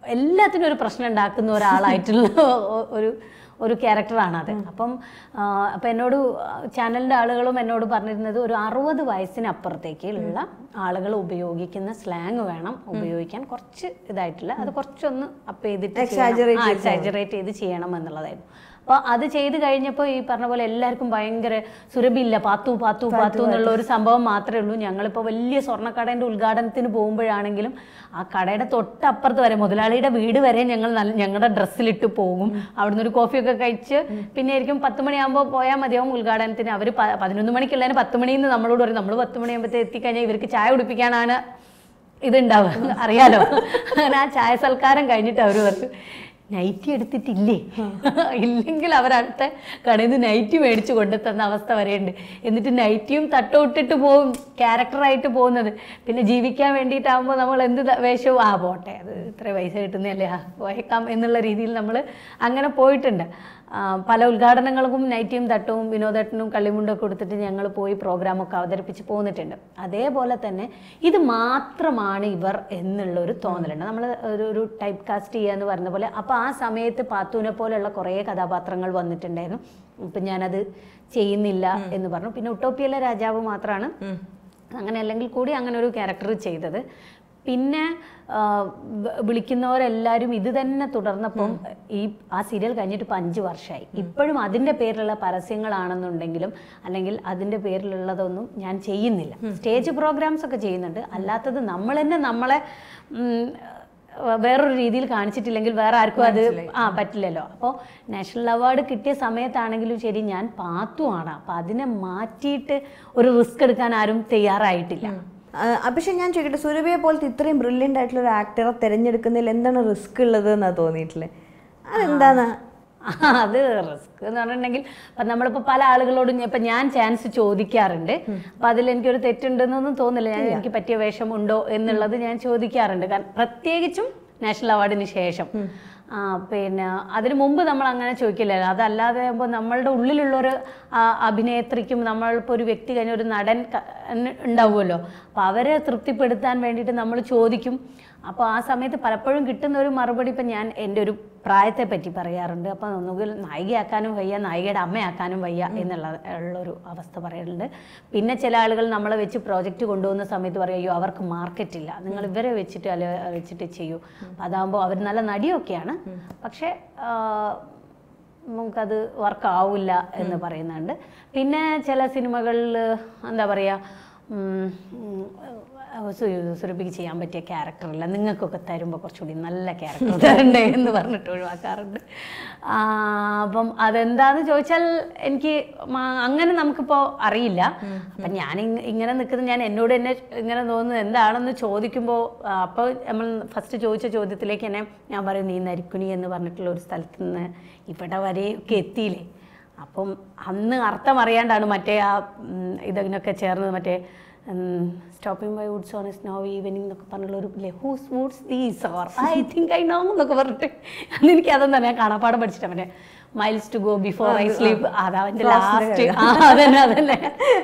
എല്ലാത്തിനും ഒരു പ്രശ്നം ഉണ്ടാക്കുന്ന ഒരാളായിട്ടുള്ള ഒ- ഒരു ഒരു ക്യാരക്ടറാണ് അത് അപ്പം ആ, അപ്പം എന്നോട് ചാനലിൻ്റെ ആളുകളും എന്നോട് പറഞ്ഞിരുന്നത് ഒരു അറുപത് വയസ്സിനപ്പുറത്തേക്കുള്ള ആളുകൾ ഉപയോഗിക്കുന്ന സ്ലാങ് വേണം ഉപയോഗിക്കാൻ കുറച്ച് ഇതായിട്ടില്ല അത് കുറച്ചൊന്ന് അപ്പ് ചെയ്തിട്ട് Exaggerate ചെയ്ത് എക്സാജറേറ്റ് ചെയ്ത് ചെയ്യണം എന്നുള്ളതായിരുന്നു അപ്പോൾ അത് ചെയ്ത് കഴിഞ്ഞപ്പോൾ ഈ പറഞ്ഞ പോലെ എല്ലാവർക്കും ഭയങ്കര സുരഭില്ല പാത്തു പാത്തു പാത്തു എന്നുള്ള ഒരു സംഭവം മാത്രമേ ഉള്ളൂ ഞങ്ങളിപ്പോൾ വലിയ സ്വർണ്ണക്കടേൻ്റെ ഉദ്ഘാടനത്തിന് പോകുമ്പോഴാണെങ്കിലും ആ കടയുടെ തൊട്ടപ്പുറത്ത് വരെ മുതലാളിയുടെ വീട് വരെ ഞങ്ങൾ നല്ല ഞങ്ങളുടെ ഡ്രസ്സിലിട്ട് പോകും അവിടുന്ന് ഒരു കോഫിയൊക്കെ കഴിച്ച് പിന്നെ ആയിരിക്കും പത്ത് മണിയാകുമ്പോൾ പോയാൽ മതിയാവും ഉദ്ഘാടനത്തിന് അവർ പതിനൊന്ന് മണിക്കുള്ളതിന് പത്ത് മണിയിൽ നിന്ന് നമ്മളോട് പറയും നമ്മൾ പത്ത് മണിയാകുമ്പോഴത്തെ എത്തിക്കഴിഞ്ഞാൽ ഇവർക്ക് ചായ കുടിപ്പിക്കാനാണ് ഇതുണ്ടാവുക അറിയാലോ അങ്ങനെ ആ ചായ സൽക്കാരം കഴിഞ്ഞിട്ട് അവർ പറഞ്ഞു നൈറ്റി എടുത്തിട്ടില്ലേ ഇല്ലെങ്കിൽ അവരടുത്ത കടയിൽ നിന്ന് നൈറ്റി മേടിച്ച് കൊണ്ടുതന്ന അവസ്ഥ വരെയുണ്ട് എന്നിട്ട് നൈറ്റിയും തട്ടമിട്ടിട്ട് പോകും ക്യാരക്ടറായിട്ട് പോകുന്നത് പിന്നെ ജീവിക്കാൻ വേണ്ടിയിട്ടാകുമ്പോൾ നമ്മൾ എന്ത് ത- വേഷവും ആ പോട്ടെ അത് ഇത്ര പൈസ കിട്ടുന്നതല്ലേ ആ പോയേക്കാം എന്നുള്ള രീതിയിൽ നമ്മൾ അങ്ങനെ പോയിട്ടുണ്ട് ആ, പല ഉദ്ഘാടനങ്ങൾക്കും നൈറ്റിയും തട്ടവും വിനോദേട്ടനും കള്ളിമുണ്ടൊക്കെ കൊടുത്തിട്ട് ഞങ്ങൾ പോയി പ്രോഗ്രാമൊക്കെ അവതരിപ്പിച്ച് പോന്നിട്ടുണ്ട് അതേപോലെ തന്നെ ഇത് മാത്രമാണ് ഇവർ എന്നുള്ള ഒരു തോന്നലുണ്ട് നമ്മൾ ഒരു ഒരു ടൈപ്പ് കാസ്റ്റ് ചെയ്യുക എന്ന് പറയുന്ന പോലെ അപ്പോൾ ആ സമയത്ത് പാത്തൂനെ പോലെയുള്ള കുറേ കഥാപാത്രങ്ങൾ വന്നിട്ടുണ്ടായിരുന്നു അപ്പം ഞാനത് ചെയ്യുന്നില്ല എന്ന് പറഞ്ഞു പിന്നെ ഉട്ടോപ്പിയിലെ രാജാവ് മാത്രമാണ് അങ്ങനെ അല്ലെങ്കിൽ കൂടി അങ്ങനെ ഒരു ക്യാരക്ടർ ചെയ്തത് പിന്നെ ആ, വ- വിളിക്കുന്നവരെല്ലാവരും ഇത് തന്നെ തുടർന്നപ്പം ഈ ആ സീരിയൽ കഴിഞ്ഞിട്ട് ഇപ്പം അഞ്ച് വർഷമായി ഇപ്പോഴും അതിൻ്റെ പേരിലുള്ള പരസ്യങ്ങളാണെന്നുണ്ടെങ്കിലും അല്ലെങ്കിൽ അതിൻ്റെ പേരിലുള്ളതൊന്നും ഞാൻ ചെയ്യുന്നില്ല സ്റ്റേജ് പ്രോഗ്രാംസ് ഒക്കെ ചെയ്യുന്നുണ്ട് അല്ലാത്തത് നമ്മൾ തന്നെ നമ്മളെ ഉം, വേറൊരു രീതിയിൽ കാണിച്ചിട്ടില്ലെങ്കിൽ വേറെ ആർക്കും അത് ആ പറ്റില്ലല്ലോ അപ്പോൾ നാഷണൽ അവാർഡ് കിട്ടിയ സമയത്താണെങ്കിലും ശരി ഞാൻ പാത്തുമാണ് അപ്പം അതിനെ മാറ്റിയിട്ട് ഒരു റിസ്ക് എടുക്കാൻ ആരും തയ്യാറായിട്ടില്ല ആ, പക്ഷെ ഞാൻ ചോദിക്കട്ടെ സുരഭിയെ പോലത്തെ ഇത്രയും ബ്രില്യൻ്റ് ആയിട്ടുള്ള ഒരു ആക്ടറെ തിരഞ്ഞെടുക്കുന്നതിൽ എന്താണ് റിസ്ക് ഉള്ളത് എന്നാ തോന്നിയിട്ടില്ലേ അതെന്താണ് ആ, അത് റിസ്ക് എന്ന് പറഞ്ഞിട്ടുണ്ടെങ്കിൽ ഇപ്പം നമ്മളിപ്പോൾ പല ആളുകളോടും ഇപ്പം ഞാൻ ചാൻസ് ചോദിക്കാറുണ്ട് അപ്പം അതിൽ എനിക്കൊരു തെറ്റുണ്ടെന്നൊന്നും തോന്നില്ല ഞാൻ എനിക്ക് പറ്റിയ വേഷമുണ്ടോ എന്നുള്ളത് ഞാൻ ചോദിക്കാറുണ്ട് കാരണം പ്രത്യേകിച്ചും നാഷണൽ അവാർഡിന് ശേഷം ആ, പിന്നെ അതിനു മുമ്പ് നമ്മൾ അങ്ങനെ ചോദിക്കില്ലല്ലോ അതല്ലാതെ ആകുമ്പോൾ നമ്മളുടെ ഉള്ളിലുള്ളൊരു ആ, അഭിനേത്രിക്കും നമ്മളിപ്പോൾ ഒരു വ്യക്തി കഴിഞ്ഞ ഒരു നടൻ ക- ഉണ്ടാവുമല്ലോ അപ്പോൾ അവരെ തൃപ്തിപ്പെടുത്താൻ വേണ്ടിയിട്ട് നമ്മൾ ചോദിക്കും അപ്പോൾ ആ സമയത്ത് പലപ്പോഴും കിട്ടുന്ന ഒരു മറുപടി ഇപ്പം ഞാൻ എൻ്റെ ഒരു പ്രായത്തെ പറ്റി പറയാറുണ്ട് അപ്പോൾ ഒന്നുകിൽ നായികയാക്കാനും വയ്യ നായികയുടെ അമ്മയാക്കാനും വയ്യ എന്നുള്ള ഉള്ളൊരു അവസ്ഥ പറയാറുണ്ട് പിന്നെ ചില ആളുകൾ നമ്മളെ വെച്ച് പ്രോജക്റ്റ് കൊണ്ടുപോകുന്ന സമയത്ത് പറയും അയ്യോ അവർക്ക് മാർക്കറ്റ് ഇല്ല നിങ്ങൾ ഇവരെ വെച്ചിട്ട് അല്ല വെച്ചിട്ട് ചെയ്യൂ അപ്പം അതാകുമ്പോൾ അവർ നല്ല നടിയൊക്കെയാണ് പക്ഷേ ആ, നമുക്കത് വർക്ക് ആവില്ല എന്ന് പറയുന്നുണ്ട് പിന്നെ ചില സിനിമകളിൽ എന്താ പറയുക ഉം, ഉം, സു- സുരഭിക്ക് ചെയ്യാൻ പറ്റിയ ക്യാരക്ടറല്ല നിങ്ങൾക്കൊക്കെ തരുമ്പോൾ കുറച്ചുകൂടി നല്ല ക്യാരക്ടർ തരണ്ടേ എന്ന് പറഞ്ഞിട്ട് ഒഴിവാക്കാറുണ്ട് ആ, അപ്പം അതെന്താന്ന് ചോദിച്ചാൽ എനിക്ക് മ- അങ്ങനെ നമുക്കിപ്പോൾ അറിയില്ല അപ്പം ഞാൻ ഇങ് ഇങ്ങനെ നിൽക്കുന്നത് ഞാൻ എന്നോട് തന്നെ ഇങ്ങനെ തോന്നുന്നത് എന്താണെന്ന് ചോദിക്കുമ്പോൾ അപ്പോൾ നമ്മൾ ഫസ്റ്റ് ചോദിച്ച ചോദ്യത്തിലേക്ക് തന്നെ ഞാൻ പറയും നീ നരിക്കുനി എന്ന് പറഞ്ഞിട്ടുള്ള ഒരു സ്ഥലത്ത് നിന്ന് ഇവിടെ വരെയൊക്കെ എത്തിയില്ലേ അപ്പം അന്ന് അർത്ഥം അറിയാണ്ടാണ് മറ്റേ ആ ഉം, ഇതിനൊക്കെ ചേർന്നത് മറ്റേ stopping by woods on snow evening എന്നൊക്കെ പറഞ്ഞുള്ള ഒരു ഇല്ലേ whose woods these are I think I know എന്നൊക്കെ പറഞ്ഞിട്ട് അന്ന് എനിക്ക് അതൊന്നും തന്നെ കാണാപ്പാടം പഠിച്ചിട്ട് മറ്റേ miles to go before I sleep അതാ എൻ്റെ ലാസ്റ്റ് ആ അതന്നെ അതന്നെ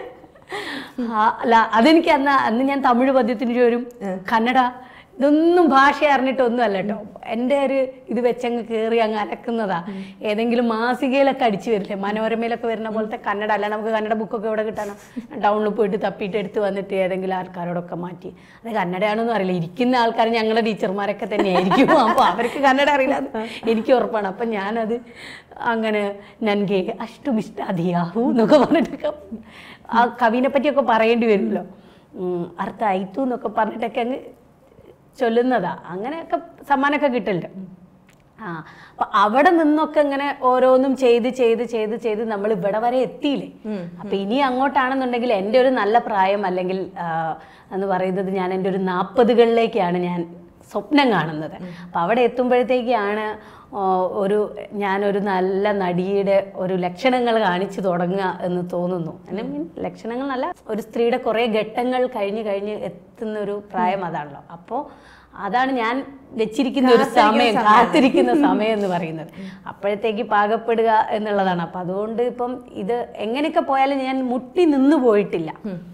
ആ, അല്ല അതെനിക്ക് അന്ന് അന്ന് ഞാൻ തമിഴ് പദ്യത്തിന് വരും കന്നഡ ഇതൊന്നും ഭാഷ അറിഞ്ഞിട്ടൊന്നും അല്ല കേട്ടോ എൻ്റെ ഒരു ഇത് വെച്ചങ്ങ് കയറി അങ്ങ് അലക്കുന്നതാ ഏതെങ്കിലും മാസികയിലൊക്കെ അടിച്ചു വരില്ലേ മനോരമയിലൊക്കെ വരുന്ന പോലത്തെ കന്നഡ അല്ല നമുക്ക് കന്നഡ ബുക്കൊക്കെ എവിടെ കിട്ടാനോ ടൗണിൽ പോയിട്ട് തപ്പിയിട്ട് എടുത്ത് വന്നിട്ട് ഏതെങ്കിലും ആൾക്കാരോടൊക്കെ മാറ്റി അത് കന്നഡയാണെന്നും അറിയില്ല ഇരിക്കുന്ന ആൾക്കാർ ഞങ്ങളുടെ ടീച്ചർമാരൊക്കെ തന്നെ ആയിരിക്കും അപ്പോൾ അവർക്ക് കന്നഡ അറിയില്ല എന്ന് എനിക്ക് ഉറപ്പാണ് അപ്പം ഞാനത് അങ്ങനെ നൻകെ അഷ്ടമിഷ്ടാധിയാഹു എന്നൊക്കെ പറഞ്ഞിട്ടൊക്കെ ആ കവിനെ പറ്റിയൊക്കെ പറയേണ്ടി വരുമല്ലോ ഉം, അർത്ഥ അയിത്തു എന്നൊക്കെ പറഞ്ഞിട്ടൊക്കെ അങ്ങ് ചൊല്ലുന്നതാ അങ്ങനെയൊക്കെ സമ്മാനമൊക്കെ കിട്ടില്ല ആ അപ്പൊ അവിടെ നിന്നൊക്കെ ഇങ്ങനെ ഓരോന്നും ചെയ്ത് ചെയ്ത് ചെയ്ത് ചെയ്ത് നമ്മൾ ഇവിടെ വരെ എത്തിയില്ലേ അപ്പൊ ഇനി അങ്ങോട്ടാണെന്നുണ്ടെങ്കിൽ എൻ്റെ ഒരു നല്ല പ്രായം അല്ലെങ്കിൽ ആ, എന്ന് പറയുന്നത് ഞാൻ എൻ്റെ ഒരു നാൽപ്പതുകളിലേക്കാണ് ഞാൻ സ്വപ്നം കാണുന്നത് അപ്പൊ അവിടെ എത്തുമ്പോഴത്തേക്കാണ് ആ, ഒരു ഞാനൊരു നല്ല നടിയുടെ ഒരു ലക്ഷണങ്ങൾ കാണിച്ചു തുടങ്ങുക എന്ന് തോന്നുന്നു I mean, ലക്ഷണങ്ങൾ നല്ല ഒരു സ്ത്രീയുടെ കുറേ ഘട്ടങ്ങൾ കഴിഞ്ഞ് കഴിഞ്ഞ് എത്തുന്ന ഒരു പ്രായം അതാണല്ലോ അപ്പോൾ അതാണ് ഞാൻ വെച്ചിരിക്കുന്ന ഒരു സമയം കാത്തിരിക്കുന്ന സമയം എന്ന് പറയുന്നത് അപ്പോഴത്തേക്ക് പാകപ്പെടുക എന്നുള്ളതാണ് അപ്പം അതുകൊണ്ട് ഇപ്പം ഇത് എങ്ങനെയൊക്കെ പോയാലും ഞാൻ മുട്ടി നിന്ന് പോയിട്ടില്ല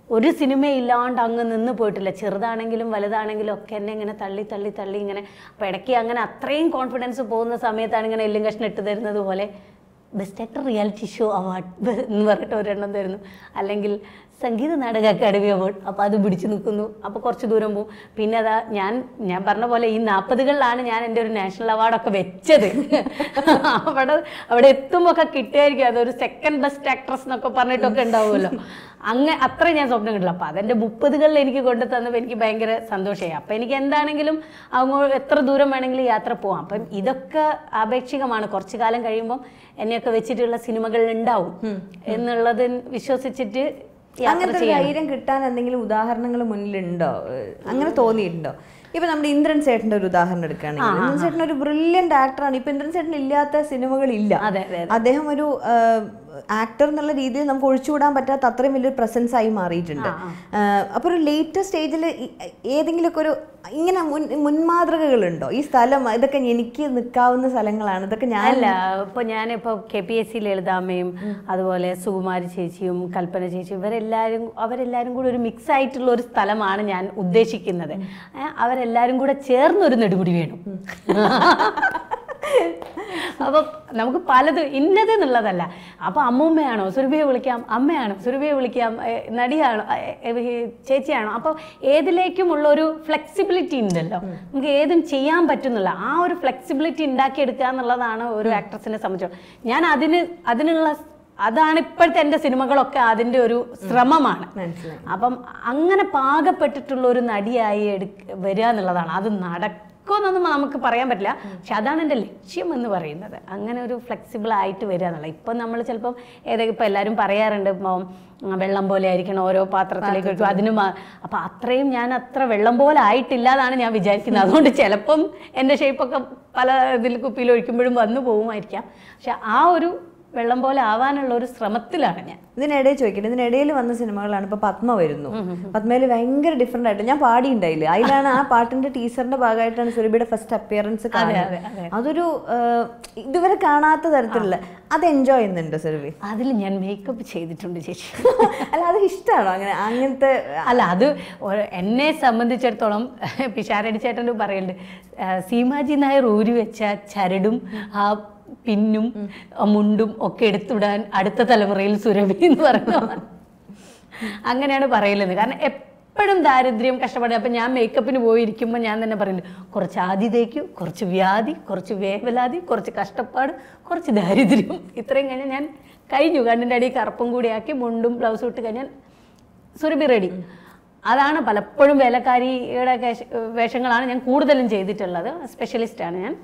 ഒരു സിനിമ ഇല്ലാണ്ട് അങ്ങ് നിന്ന് പോയിട്ടില്ല ചെറുതാണെങ്കിലും വലുതാണെങ്കിലും ഒക്കെ എന്നെ ഇങ്ങനെ തള്ളി തള്ളി തള്ളി ഇങ്ങനെ അപ്പോൾ ഇടയ്ക്ക് അങ്ങനെ അത്രയും കോൺഫിഡൻസ് പോകുന്ന സമയത്താണ് ഇങ്ങനെ എല്ലും കഷ്ണം ഇട്ട് തരുന്നത് പോലെ best actor reality show award എന്ന് പറഞ്ഞിട്ട് ഒരെണ്ണം തരുന്നു അല്ലെങ്കിൽ സംഗീത നാടക അക്കാദമി അവാർഡ് അപ്പോൾ അത് പിടിച്ചു നിൽക്കുന്നു അപ്പോൾ കുറച്ച് ദൂരം പോകും പിന്നെ അതാ ഞാൻ ഞാൻ പറഞ്ഞ പോലെ ഈ നാൽപ്പതുകളിലാണ് ഞാൻ എൻ്റെ ഒരു നാഷണൽ അവാർഡൊക്കെ വെച്ചത് അവിടെ അവിടെ എത്തുമ്പോൾ ഒക്കെ കിട്ടുമായിരിക്കും അതൊരു സെക്കൻഡ് ബെസ്റ്റ് ആക്ട്രസ് എന്നൊക്കെ പറഞ്ഞിട്ടൊക്കെ ഉണ്ടാവുമല്ലോ അങ്ങ് അത്ര ഞാൻ സ്വപ്നം കണ്ടില്ല അപ്പോൾ അതെൻ്റെ മുപ്പതുകളിൽ എനിക്ക് കൊണ്ടു തന്നപ്പോൾ എനിക്ക് ഭയങ്കര സന്തോഷമായി അപ്പം എനിക്ക് എന്താണെങ്കിലും അങ്ങോട്ട് എത്ര ദൂരം വേണമെങ്കിലും യാത്ര പോവാം അപ്പം ഇതൊക്കെ ആപേക്ഷികമാണ് കുറച്ചു കാലം കഴിയുമ്പം എന്നെയൊക്കെ വെച്ചിട്ടുള്ള സിനിമകൾ ഉണ്ടാവും എന്നുള്ളത് വിശ്വസിച്ചിട്ട് യാത്ര അങ്ങനത്തെ ഒരു ധൈര്യം കിട്ടാൻ എന്തെങ്കിലും ഉദാഹരണങ്ങൾ മുന്നിലുണ്ടോ ഏഹ് അങ്ങനെ തോന്നിയിട്ടുണ്ടോ ഇപ്പൊ നമ്മുടെ ഇന്ദ്രൻ ചേട്ടന്റെ ഒരു ഉദാഹരണം എടുക്കുകയാണെങ്കിൽ ഇന്ദ്രൻ ചേട്ടൻ ഒരു ബ്രില്യന്റ് ആക്ടറാണ് ഇപ്പൊ ഇന്ദ്രൻ ചേട്ടൻ ഇല്ലാത്ത സിനിമകൾ ഇല്ല അതെ അതെ അദ്ദേഹം ഒരു ആക്ടർ എന്നുള്ള രീതിയിൽ നമുക്ക് ഒഴിച്ചുകൂടാൻ പറ്റാത്ത അത്രയും വലിയൊരു പ്രസൻസ് ആയി മാറിയിട്ടുണ്ട് അപ്പോൾ ഒരു ലേറ്റർ സ്റ്റേജിൽ ഏതെങ്കിലുമൊക്കെ ഒരു ഇങ്ങനെ മുൻ മുൻമാതൃകകളുണ്ടോ ഈ സ്ഥലം ഇതൊക്കെ എനിക്ക് നിൽക്കാവുന്ന സ്ഥലങ്ങളാണ് ഇതൊക്കെ ഞാൻ അല്ല ഇപ്പൊ ഞാനിപ്പോ കെ പി എസ് സി ലളിതാമ്മയും അതുപോലെ സുകുമാരി ചേച്ചിയും കൽപ്പന ചേച്ചിയും ഇവരെല്ലാരും അവരെല്ലാരും കൂടി ഒരു മിക്സ് ആയിട്ടുള്ള ഒരു സ്ഥലമാണ് ഞാൻ ഉദ്ദേശിക്കുന്നത് ഏ, അവരെല്ലാരും കൂടെ ചേർന്നൊരു നെടുമുടി വേണം അപ്പൊ നമുക്ക് പലതും ഇന്നത് എന്നുള്ളതല്ല അപ്പൊ അമ്മൂമ്മയാണോ സുരഭിയെ വിളിക്കാം അമ്മയാണോ സുരഭിയെ വിളിക്കാം ഏ, നടിയാണോ ഏ, ഏ, ചേച്ചിയാണോ അപ്പൊ ഏതിലേക്കുമുള്ള ഒരു ഫ്ലെക്സിബിലിറ്റി ഉണ്ടല്ലോ നമുക്ക് ഏതും ചെയ്യാൻ പറ്റുന്നില്ല ആ ഒരു ഫ്ലെക്സിബിലിറ്റി ഉണ്ടാക്കിയെടുക്കുക എന്നുള്ളതാണ് ഒരു ആക്ട്രസിനെ സംബന്ധിച്ചോ ഞാൻ അതിന് അതിനുള്ള അതാണ് ഇപ്പോഴത്തെ എൻ്റെ സിനിമകളൊക്കെ അതിൻ്റെ ഒരു ശ്രമമാണ് മനസ്സിലായി അപ്പം അങ്ങനെ പാകപ്പെട്ടിട്ടുള്ള ഒരു നടിയായി എടുക്ക വരിക എന്നുള്ളതാണ് അത് നടക്കുമെന്നൊന്നും നമുക്ക് പറയാൻ പറ്റില്ല പക്ഷെ അതാണ് എൻ്റെ ലക്ഷ്യം എന്ന് പറയുന്നത് അങ്ങനെ ഒരു ഫ്ലെക്സിബിൾ ആയിട്ട് വരിക എന്നുള്ളത് ഇപ്പം നമ്മൾ ചിലപ്പം ഏതൊക്കെ ഇപ്പം എല്ലാവരും പറയാറുണ്ട് ഇപ്പം വെള്ളം പോലെ ആയിരിക്കണം ഓരോ പാത്രത്തിലേക്ക് ഒഴിക്കും അതിന് അപ്പം അത്രയും ഞാൻ അത്ര വെള്ളം പോലെ ആയിട്ടില്ല എന്നാണ് ഞാൻ വിചാരിക്കുന്നത് അതുകൊണ്ട് ചിലപ്പം എൻ്റെ ഷേപ്പൊക്കെ പല ഇതിൽ കുപ്പിയിൽ ഒഴിക്കുമ്പോഴും വന്നു പോകുമായിരിക്കാം പക്ഷെ ആ ഒരു വെള്ളം പോലെ ആവാനുള്ള ഒരു ശ്രമത്തിലാണ് ഞാൻ ഇതിനിടയിൽ ചോദിക്കട്ടെ ഇതിനിടയിൽ വന്ന സിനിമകളാണ് ഇപ്പൊ പത്മ വരുന്നു പത്മയിൽ ഭയങ്കര ഡിഫറെന്റ് ആയിട്ട് ഞാൻ പാടിയുണ്ടായില്ല അതിലാണ് ആ പാട്ടിന്റെ ടീച്ചറിന്റെ ഭാഗമായിട്ടാണ് സുരഭിയുടെ ഫസ്റ്റ് അപ്പിയറൻസ് അതെ, കാണുന്നത് അതൊരു ആ, ഇതുവരെ കാണാത്ത തരത്തിലുള്ള അത് എൻജോയ് ചെയ്യുന്നുണ്ട് സുരഭി അതിൽ ഞാൻ മേക്കപ്പ് ചെയ്തിട്ടുണ്ട് ചേച്ചി അല്ല അത് ഇഷ്ടമാണോ അങ്ങനെ അങ്ങനത്തെ അല്ല അത് ഒരു- എന്നെ സംബന്ധിച്ചിടത്തോളം പിഷാരടി ചേട്ടൻ പറയുന്നുണ്ട് ആ, സീമാജി നായർ ഊരി വെച്ച ചരടും ആ പിന്നും ആ മുണ്ടും ഒക്കെ എടുത്തിടാൻ അടുത്ത തലമുറയിൽ സുരഭി എന്ന് പറഞ്ഞു അങ്ങനെയാണ് പറയലുന്നത് കാരണം എപ്പോഴും ദാരിദ്ര്യം കഷ്ടപ്പാട് അപ്പം ഞാൻ മേക്കപ്പിന് പോയിരിക്കുമ്പോൾ ഞാൻ തന്നെ പറയുന്നുണ്ട് കുറച്ച് ആദി തേക്കു കുറച്ച് വ്യാധി കുറച്ച് വേവലാതി കുറച്ച് കഷ്ടപ്പാട് കുറച്ച് ദാരിദ്ര്യം ഇത്രയും കഴിഞ്ഞാൽ ഞാൻ കഴിഞ്ഞു കണ്ണിൻ്റെ അടി കറുപ്പും കൂടിയാക്കി മുണ്ടും ബ്ലൗസും ഇട്ട് കഴിഞ്ഞാൽ സുരഭി റെഡി അതാണ് പലപ്പോഴും വേലക്കാരിയുടെ കേശ- വേഷങ്ങളാണ് ഞാൻ കൂടുതലും ചെയ്തിട്ടുള്ളത് സ്പെഷ്യലിസ്റ്റാണ് ഞാൻ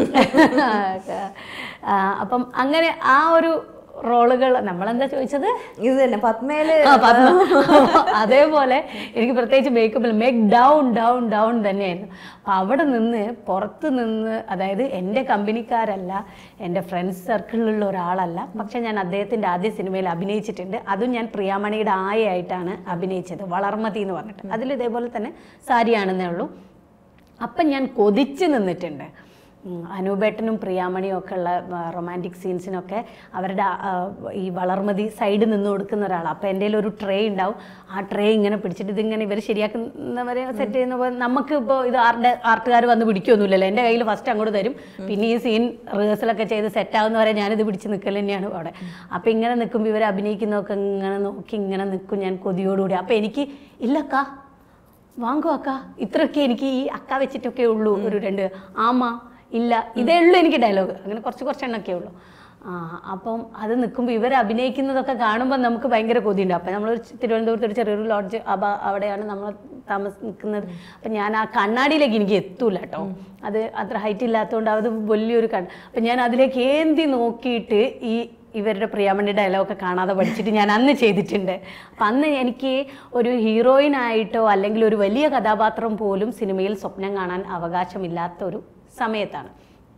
ആ, അപ്പം അങ്ങനെ ആ ഒരു റോളുകൾ നമ്മളെന്താ ചോദിച്ചത് ഇത് തന്നെ പത്മയില് ആ, പത്മ. അതേപോലെ എനിക്ക് പ്രത്യേകിച്ച് മേക്കപ്പിൽ മേക്ക് ഡൗൺ ഡൗൺ ഡൗൺ തന്നെയായിരുന്നു അപ്പം അവിടെ നിന്ന് പുറത്ത് നിന്ന് അതായത് എൻ്റെ കമ്പനിക്കാരല്ല എൻ്റെ ഫ്രണ്ട്സ് സർക്കിളിലുള്ള ഒരാളല്ല പക്ഷെ ഞാൻ അദ്ദേഹത്തിൻ്റെ ആദ്യ സിനിമയിൽ അഭിനയിച്ചിട്ടുണ്ട് അതും ഞാൻ പ്രിയാമണിയുടെ ആയയായിട്ടാണ് അഭിനയിച്ചത് വളർമതി എന്ന് പറഞ്ഞിട്ട് അതിൽ ഇതേപോലെ തന്നെ സാരിയാണെന്നേ ഉള്ളൂ അപ്പം ഞാൻ കൊതിച്ച് നിന്നിട്ടുണ്ട് ഉം, അനൂപേട്ടനും പ്രിയാമണിയും ഒക്കെ ഉള്ള റൊമാൻറ്റിക് സീൻസിനൊക്കെ അവരുടെ ആ, ഈ വളർമതി സൈഡ് നിന്ന് കൊടുക്കുന്ന ഒരാളാണ് അപ്പോൾ എൻ്റെ ഒരു ട്രേ ഉണ്ടാവും ആ ട്രേ ഇങ്ങനെ പിടിച്ചിട്ട് ഇതിങ്ങനെ ഇവർ ശരിയാക്കുന്നവരെ സെറ്റ് ചെയ്യുന്ന പോലെ നമുക്ക് ഇപ്പോൾ ഇത് ആരുടെ ആർട്ടുകാർ വന്ന് പിടിക്കൊന്നുമില്ലല്ലോ എൻ്റെ കയ്യിൽ ഫസ്റ്റ് അങ്ങോട്ട് തരും പിന്നെ ഈ സീൻ റിഹേഴ്സലൊക്കെ ചെയ്ത് സെറ്റ് ആവുന്നവരെ ഞാനിത് പിടിച്ച് നിൽക്കൽ തന്നെയാണ് അവിടെ അപ്പോൾ ഇങ്ങനെ നിൽക്കുമ്പോൾ ഇവർ അഭിനയിക്കുന്നതൊക്കെ ഇങ്ങനെ നോക്കി ഇങ്ങനെ നിൽക്കും ഞാൻ കൊതിയോടുകൂടി അപ്പോൾ എനിക്ക് ഇല്ലക്കാ വാങ്ങോ അക്ക ഇത്രയൊക്കെ എനിക്ക് ഈ അക്ക വെച്ചിട്ടൊക്കെ ഉള്ളൂ ഒരു രണ്ട് ആമ ഇല്ല ഇതേ ഉള്ളൂ എനിക്ക് ഡയലോഗ് അങ്ങനെ കുറച്ച് കുറച്ച് എണ്ണൊക്കെ ഉള്ളൂ ആ അപ്പം അത് നിൽക്കുമ്പോൾ ഇവർ അഭിനയിക്കുന്നതൊക്കെ കാണുമ്പോൾ നമുക്ക് ഭയങ്കര കൊതിയുണ്ട് അപ്പം നമ്മൾ തിരുവനന്തപുരത്ത് ഒരു ചെറിയൊരു ലോഡ്ജ് അബ അവിടെയാണ് നമ്മൾ താമസിക്കുന്നത് അപ്പം ഞാൻ ആ കണ്ണാടിയിലേക്ക് എനിക്ക് എത്തൂല കേട്ടോ അത് അത്ര ഹൈറ്റ് ഇല്ലാത്തതുകൊണ്ട് അത് വലിയൊരു കണ്ണ് അപ്പം ഞാൻ അതിലേക്ക് ഏന്തി നോക്കിയിട്ട് ഈ ഇവരുടെ പ്രിയാമണി ഡയലോഗൊക്കെ കാണാതെ പഠിച്ചിട്ട് ഞാൻ അന്ന് ചെയ്തിട്ടുണ്ട് അപ്പം അന്ന് എനിക്ക് ഒരു ഹീറോയിനായിട്ടോ അല്ലെങ്കിൽ ഒരു വലിയ കഥാപാത്രം പോലും സിനിമയിൽ സ്വപ്നം കാണാൻ അവകാശമില്ലാത്ത ഒരു സമയത്താണ്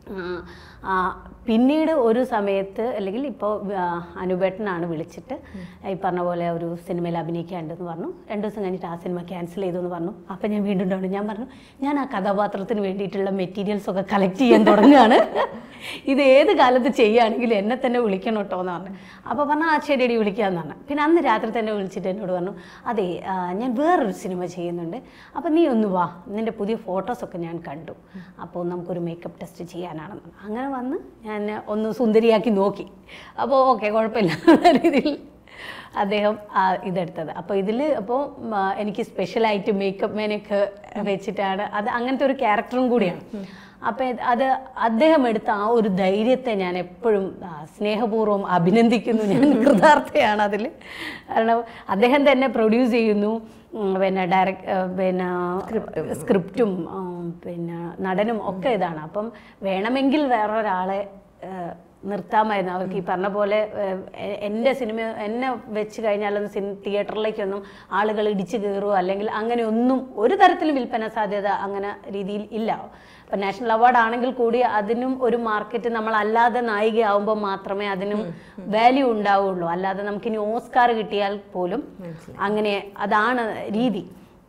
ആ, ആ, പിന്നീട് ഒരു സമയത്ത് അല്ലെങ്കിൽ ഇപ്പോൾ അനുബേട്ടനാണ് വിളിച്ചിട്ട് ഈ പറഞ്ഞ പോലെ ഒരു സിനിമയിൽ അഭിനയിക്കാണ്ടെന്ന് പറഞ്ഞു രണ്ട് ദിവസം കഴിഞ്ഞിട്ട് ആ സിനിമ ക്യാൻസൽ ചെയ്തു എന്ന് പറഞ്ഞു അപ്പം ഞാൻ വീണ്ടും ഡൗൺ ഞാൻ പറഞ്ഞു ഞാൻ ആ കഥാപാത്രത്തിന് വേണ്ടിയിട്ടുള്ള മെറ്റീരിയൽസ് ഒക്കെ കളക്ട് ചെയ്യാൻ തുടങ്ങുകയാണ് ഇത് ഏത് കാലത്ത് ചെയ്യുകയാണെങ്കിലും എന്നെ തന്നെ വിളിക്കണം കേട്ടോ എന്ന് പറഞ്ഞു അപ്പോൾ പറഞ്ഞു ആ ശരിയടി വിളിക്കാമെന്ന് പറഞ്ഞു പിന്നെ അന്ന് രാത്രി തന്നെ വിളിച്ചിട്ട് എന്നോട് പറഞ്ഞു അതെ ആ, ഞാൻ വേറൊരു സിനിമ ചെയ്യുന്നുണ്ട് അപ്പോൾ നീ ഒന്ന് വാ നിൻ്റെ പുതിയ ഫോട്ടോസൊക്കെ ഞാൻ കണ്ടു അപ്പോൾ നമുക്കൊരു മേക്കപ്പ് ടെസ്റ്റ് ചെയ്യാനാണെന്ന് പറഞ്ഞു. അങ്ങനെ വന്ന് ഞാൻ ഒന്ന് സുന്ദരിയാക്കി നോക്കി അപ്പോൾ ഓക്കെ കുഴപ്പമില്ല എന്ന രീതിയിൽ അദ്ദേഹം ആ, ഇതെടുത്തത് അപ്പോൾ ഇതിൽ അപ്പോൾ എനിക്ക് സ്പെഷ്യലായിട്ട് മേക്കപ്പ് മേനൊക്കെ വെച്ചിട്ടാണ് അത് അങ്ങനത്തെ ഒരു ക്യാരക്ടറും കൂടിയാണ് അപ്പം അത് അദ്ദേഹം എടുത്ത ആ ഒരു ധൈര്യത്തെ ഞാൻ എപ്പോഴും ആ, സ്നേഹപൂർവ്വം അഭിനന്ദിക്കുന്നു ഞാൻ കൃതാർത്ഥയാണ് അതിൽ കാരണം അദ്ദേഹം തന്നെ പ്രൊഡ്യൂസ് ചെയ്യുന്നു ഉം, പിന്നെ ഡയറക്ട് പിന്നെ സ്ക്രിപ്റ്റും ഉം, പിന്നെ നടനും ഒക്കെ ഇതാണ് അപ്പം വേണമെങ്കിൽ വേറൊരാളെ ഏഹ്, നിർത്താമായിരുന്നു അവർക്ക് ഈ പറഞ്ഞ പോലെ ഏഹ്, എ- എൻ്റെ സിനിമ എന്നെ വെച്ച് കഴിഞ്ഞാലൊന്നും സിനി തിയേറ്ററിലേക്കൊന്നും ആളുകൾ ഇടിച്ചു കയറുമോ അല്ലെങ്കിൽ അങ്ങനെ ഒന്നും ഒരു തരത്തിലും വിൽപ്പന സാധ്യത അങ്ങനെ രീതിയിൽ ഇല്ല ഇപ്പം നാഷണൽ അവാർഡ് ആണെങ്കിൽ കൂടി അതിനും ഒരു മാർക്കറ്റ് നമ്മൾ അല്ലാതെ നായികയാവുമ്പോൾ മാത്രമേ അതിനും വാല്യൂ ഉണ്ടാവുള്ളൂ അല്ലാതെ നമുക്കിനി ഓസ്കാർ കിട്ടിയാൽ പോലും അങ്ങനെ അതാണ് രീതി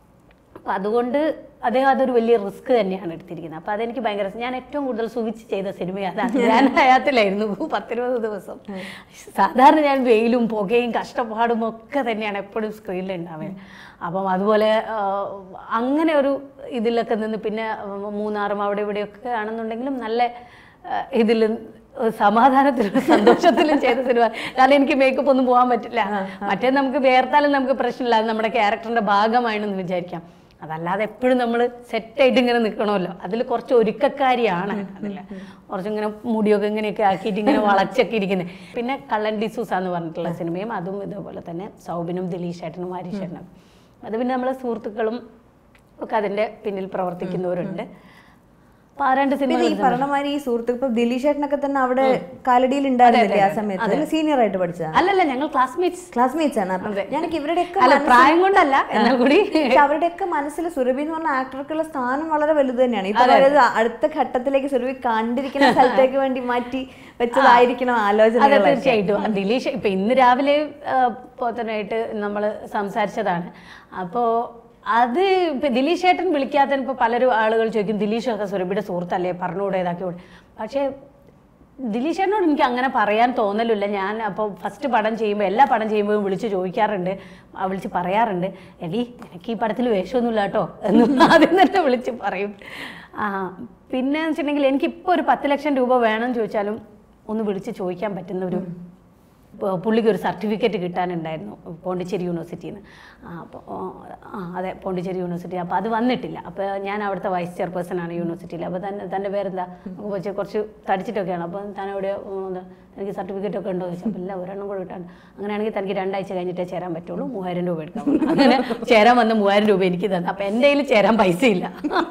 അപ്പം അതുകൊണ്ട് അദ്ദേഹം അതൊരു വലിയ റിസ്ക് തന്നെയാണ് എടുത്തിരിക്കുന്നത് അപ്പം അതെനിക്ക് ഭയങ്കര ഞാൻ ഏറ്റവും കൂടുതൽ സുഖിച്ച് ചെയ്ത സിനിമ അതാണ് ഞാൻ ഹയാത്തിലായിരുന്നു പത്തിരുപത് ദിവസം സാധാരണ ഞാൻ വെയിലും പുകയും കഷ്ടപ്പാടും ഒക്കെ തന്നെയാണ് എപ്പോഴും സ്ക്രീനിൽ ഉണ്ടാവുക അപ്പം അതുപോലെ ആ, അങ്ങനെ ഒരു ഇതിലൊക്കെ നിന്ന് പിന്നെ മൂന്നാറും അവിടെ ഇവിടെയൊക്കെ ആണെന്നുണ്ടെങ്കിലും നല്ല ഇതിൽ സമാധാനത്തിലും സന്തോഷത്തിലും ചെയ്ത സിനിമ കാരണം എനിക്ക് മേക്കപ്പ് ഒന്നും പോകാൻ പറ്റില്ല മറ്റേ നമുക്ക് വേർത്താലും നമുക്ക് പ്രശ്നമില്ല അത് നമ്മുടെ ക്യാരക്ടറിന്റെ ഭാഗമാണെന്ന് വിചാരിക്കാം അതല്ലാതെ എപ്പോഴും നമ്മൾ സെറ്റായിട്ട് ഇങ്ങനെ നിൽക്കണമല്ലോ അതിൽ കുറച്ച് ഒരുക്കക്കാരിയാണ് അതിൽ കുറച്ചിങ്ങനെ മുടിയൊക്കെ ഇങ്ങനെയൊക്കെ ആക്കിയിട്ട് ഇങ്ങനെ വളച്ചൊക്കെ ഇരിക്കുന്നത് പിന്നെ കള്ളൻ ഡിസൂസ എന്ന് പറഞ്ഞിട്ടുള്ള സിനിമയും അതും ഇതേപോലെ തന്നെ സൗബിനും ദിലീഷ് ഏട്ടനും വാരീഷ് ഏട്ടനും അത് പിന്നെ നമ്മളെ സുഹൃത്തുക്കളും ഒക്കെ അതിൻ്റെ പിന്നിൽ പ്രവർത്തിക്കുന്നവരുണ്ട് അപ്പോൾ ആ രണ്ട് പിന്നെ ഈ സിനിമ പറഞ്ഞ മാതിരി ഈ സുഹൃത്തുക്കൾ ഇപ്പൊ ദിലീഷ് ചേട്ടനൊക്കെ തന്നെ അവിടെ കാലടിയിൽ ഉണ്ടായിരുന്നില്ലേ ആ സമയത്ത് സീനിയർ ആയിട്ട് പഠിച്ച അല്ലല്ല ഞങ്ങൾ ക്ലാസ്മേറ്റ്സ് ക്ലാസ്മേറ്റ്സ് ആണ് അപ്പൊ ഞാനൊക്കെ ഇവരുടെയൊക്കെ അല്ല മനസ്സിൽ- പ്രായം കൊണ്ടല്ല എന്നാൽ കൂടി പക്ഷെ അവരുടെയൊക്കെ മനസ്സിൽ സുരഭി എന്ന് പറഞ്ഞ ആക്ടർക്കുള്ള സ്ഥാനം വളരെ വലുത് തന്നെയാണ് ഇപ്പൊ അതായത് അടുത്ത ഘട്ടത്തിലേക്ക് സുരഭി കണ്ടിരിക്കുന്ന സ്ഥലത്തേക്ക് വേണ്ടി മാറ്റി വെച്ചതായിരിക്കണം അതെ ആലോചന തീർച്ചയായിട്ടും ആ, ദിലീഷ് ഇപ്പൊ ഇന്ന് രാവിലെ പോത്തനായിട്ട് നമ്മൾ സംസാരിച്ചതാണ് അപ്പോ അത് ഇപ്പൊ ദിലീഷ് ഏട്ടൻ വിളിക്കാത്തതിന് ഇപ്പൊ പലരും ആളുകൾ ചോദിക്കും ദിലീഷ് ഒക്കെ സുരഭിയുടെ സുഹൃത്തല്ലേ പറഞ്ഞുകൂടെ ഇതാക്കിയൂടെ പക്ഷേ ദിലീഷ് ഏട്ടനോട് എനിക്ക് അങ്ങനെ പറയാൻ തോന്നലില്ല ഞാൻ അപ്പോൾ ഫസ്റ്റ് പടം ചെയ്യുമ്പോൾ എല്ലാ പടം ചെയ്യുമ്പോഴും വിളിച്ച് ചോദിക്കാറുണ്ട് ആ, വിളിച്ച് പറയാറുണ്ട് എടി എനിക്ക് ഈ പടത്തിൽ വേഷമൊന്നുമില്ല കേട്ടോ എന്ന് ആദ്യം തന്നെ വിളിച്ച് പറയും ആ പിന്നെ വെച്ചിട്ടുണ്ടെങ്കിൽ എനിക്കിപ്പോൾ ഒരു പത്ത് ലക്ഷം രൂപ വേണം ചോദിച്ചാലും ഒന്ന് വിളിച്ച് ചോദിക്കാൻ പറ്റുന്ന ഒരു പ- പുള്ളിക്ക് ഒരു സർട്ടിഫിക്കറ്റ് കിട്ടാനുണ്ടായിരുന്നു പോണ്ടിച്ചേരി യൂണിവേഴ്സിറ്റിയിൽ നിന്ന് അപ്പോൾ ആ അതെ പോണ്ടിച്ചേരി യൂണിവേഴ്സിറ്റി അപ്പോൾ അത് വന്നിട്ടില്ല അപ്പോൾ ഞാൻ അവിടുത്തെ വൈസ് ചെയർപേഴ്സൺ ആണ് യൂണിവേഴ്സിറ്റിയിൽ അപ്പോൾ തന്നെ തൻ്റെ പേരെന്താ നമുക്ക് കുറച്ച് കുറച്ച് തടിച്ചിട്ടൊക്കെയാണ് അപ്പോൾ താൻ അവിടെ ഉം, എന്താ, എനിക്ക് സർട്ടിഫിക്കറ്റ് ഒക്കെ ഉണ്ടോ എന്ന് ചോദിച്ചാൽ അപ്പോൾ ഇല്ല ഒരെണ്ണം കൂടെ കിട്ടാൻ അങ്ങനെയാണെങ്കിൽ തനിക്ക് രണ്ടാഴ്ച കഴിഞ്ഞിട്ടേ ചേരാൻ പറ്റുള്ളൂ മൂവായിരം രൂപ എടുക്കാം അങ്ങനെ ചേരാൻ വന്ന മൂവായിരം രൂപ എനിക്ക് തന്നെ അപ്പോൾ എൻ്റെ കയ്യിൽ ചേരാൻ പൈസ ഇല്ല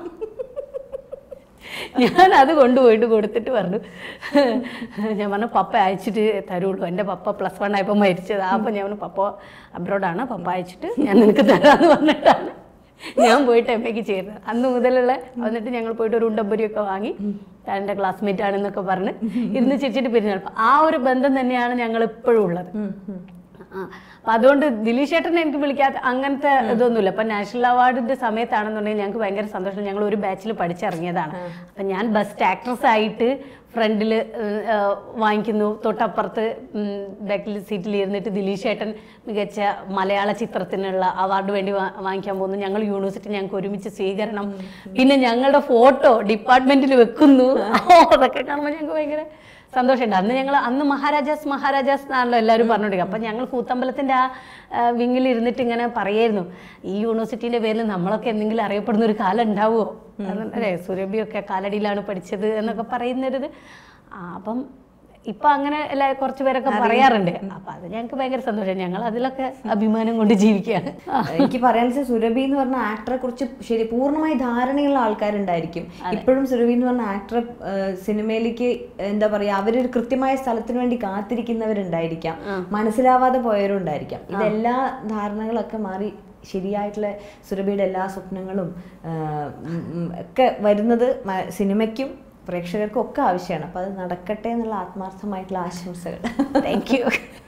ഞാൻ അത് കൊണ്ടുപോയിട്ട് കൊടുത്തിട്ട് പറഞ്ഞു ഞാൻ പറഞ്ഞു പപ്പ അയച്ചിട്ട് തരുള്ളൂ എൻ്റെ പപ്പ പ്ലസ് വൺ ആയപ്പോൾ മരിച്ചത് അപ്പോൾ ഞാൻ പറഞ്ഞു പപ്പ അബ്രോഡാണ് പപ്പ അയച്ചിട്ട് ഞാൻ നിനക്ക് തരാമെന്ന് പറഞ്ഞിട്ടാണ് ഞാൻ പോയിട്ട് എം എക്ക് ചേരുന്നത് അന്ന് മുതലുള്ള വന്നിട്ട് ഞങ്ങൾ പോയിട്ട് ഒരു ഉണ്ടമ്പരിയൊക്കെ വാങ്ങി താൻ എൻ്റെ ക്ലാസ്മേറ്റ് ആണെന്നൊക്കെ പറഞ്ഞ് ഇരുന്ന് ചിരിച്ചിട്ട് പിരിഞ്ഞു ആ ഒരു ബന്ധം തന്നെയാണ് ഞങ്ങൾ ഇപ്പോഴും ഉള്ളത് ആ, അപ്പൊ അതുകൊണ്ട് ദിലീഷ് ചേട്ടനെ എനിക്ക് വിളിക്കാത്ത അങ്ങനത്തെ ഇതൊന്നുമില്ല അപ്പൊ നാഷണൽ അവാർഡിന്റെ സമയത്താണെന്നുണ്ടെങ്കിൽ ഞങ്ങൾക്ക് ഭയങ്കര സന്തോഷം ഞങ്ങൾ ഒരു ബാച്ചിൽ പഠിച്ചിറങ്ങിയതാണ് അപ്പൊ ഞാൻ ബെസ്റ്റ് ആക്ട്രസ് ആയിട്ട് ഫ്രണ്ടിൽ വാങ്ങിക്കുന്നു തൊട്ടപ്പുറത്ത് ബാക്കിൽ സീറ്റിൽ ഇരുന്നിട്ട് ദിലീഷ് ചേട്ടൻ മികച്ച മലയാള ചിത്രത്തിനുള്ള അവാർഡ് വേണ്ടി വാ- വാങ്ങിക്കാൻ പോകുന്നു ഞങ്ങൾ യൂണിവേഴ്സിറ്റി ഞങ്ങൾക്ക് ഒരുമിച്ച് സ്വീകരണം പിന്നെ ഞങ്ങളുടെ ഫോട്ടോ ഡിപ്പാർട്ട്മെന്റിൽ വെക്കുന്നു അതൊക്കെ കാണുമ്പോൾ ഞങ്ങൾക്ക് ഭയങ്കര സന്തോഷമുണ്ട് അന്ന് ഞങ്ങൾ അന്ന് മഹാരാജാസ് മഹാരാജാസ് എന്നാണല്ലോ എല്ലാവരും പറഞ്ഞോണ്ടിരിക്കുക അപ്പം ഞങ്ങൾ കൂത്തമ്പലത്തിൻ്റെ ആ വിങ്ങിൽ ഇരുന്നിട്ട് ഇങ്ങനെ പറയായിരുന്നു ഈ യൂണിവേഴ്സിറ്റീൻ്റെ പേരിൽ നമ്മളൊക്കെ എന്തെങ്കിലും അറിയപ്പെടുന്ന ഒരു കാലം ഉണ്ടാവുമോ അല്ലേ സുരഭിയൊക്കെ കാലടിയിലാണ് പഠിച്ചത് എന്നൊക്കെ പറയുന്നൊരിത് ആ, അപ്പം ഇപ്പം അങ്ങനെ എല്ലാ കുറച്ച് പേരൊക്കെ പറയാറുണ്ട് അപ്പം അത് ഞങ്ങൾക്ക് ഭയങ്കര സന്തോഷം ഞങ്ങൾ അതിലൊക്കെ അഭിമാനം കൊണ്ട് ജീവിക്കുകയാണ് ആ. എനിക്ക് പറയാൻ വെച്ചാൽ സുരഭി എന്ന് പറഞ്ഞ ആക്ടറെ കുറിച്ച് ശരി പൂർണ്ണമായി ധാരണയുള്ള ആൾക്കാരുണ്ടായിരിക്കും ഇപ്പോഴും സുരഭി എന്ന് പറഞ്ഞ ആക്ടർ സിനിമയിലേക്ക് എന്താ പറയാ അവരൊരു കൃത്യമായ സ്ഥലത്തിന് വേണ്ടി കാത്തിരിക്കുന്നവരുണ്ടായിരിക്കാം മനസ്സിലാവാതെ പോയവരുണ്ടായിരിക്കാം ഇതെല്ലാ ധാരണകളൊക്കെ മാറി ശരിയായിട്ടുള്ള സുരഭിയുടെ എല്ലാ സ്വപ്നങ്ങളും ആ, ഉം, ഉം, ഒക്കെ വരുന്നത് മ- സിനിമയ്ക്കും പ്രേക്ഷകർക്കും ഒക്കെ ആവശ്യമാണ് അപ്പോൾ അത് നടക്കട്ടെ എന്നുള്ള ആത്മാർത്ഥമായിട്ടുള്ള ആശംസകൾ താങ്ക് യു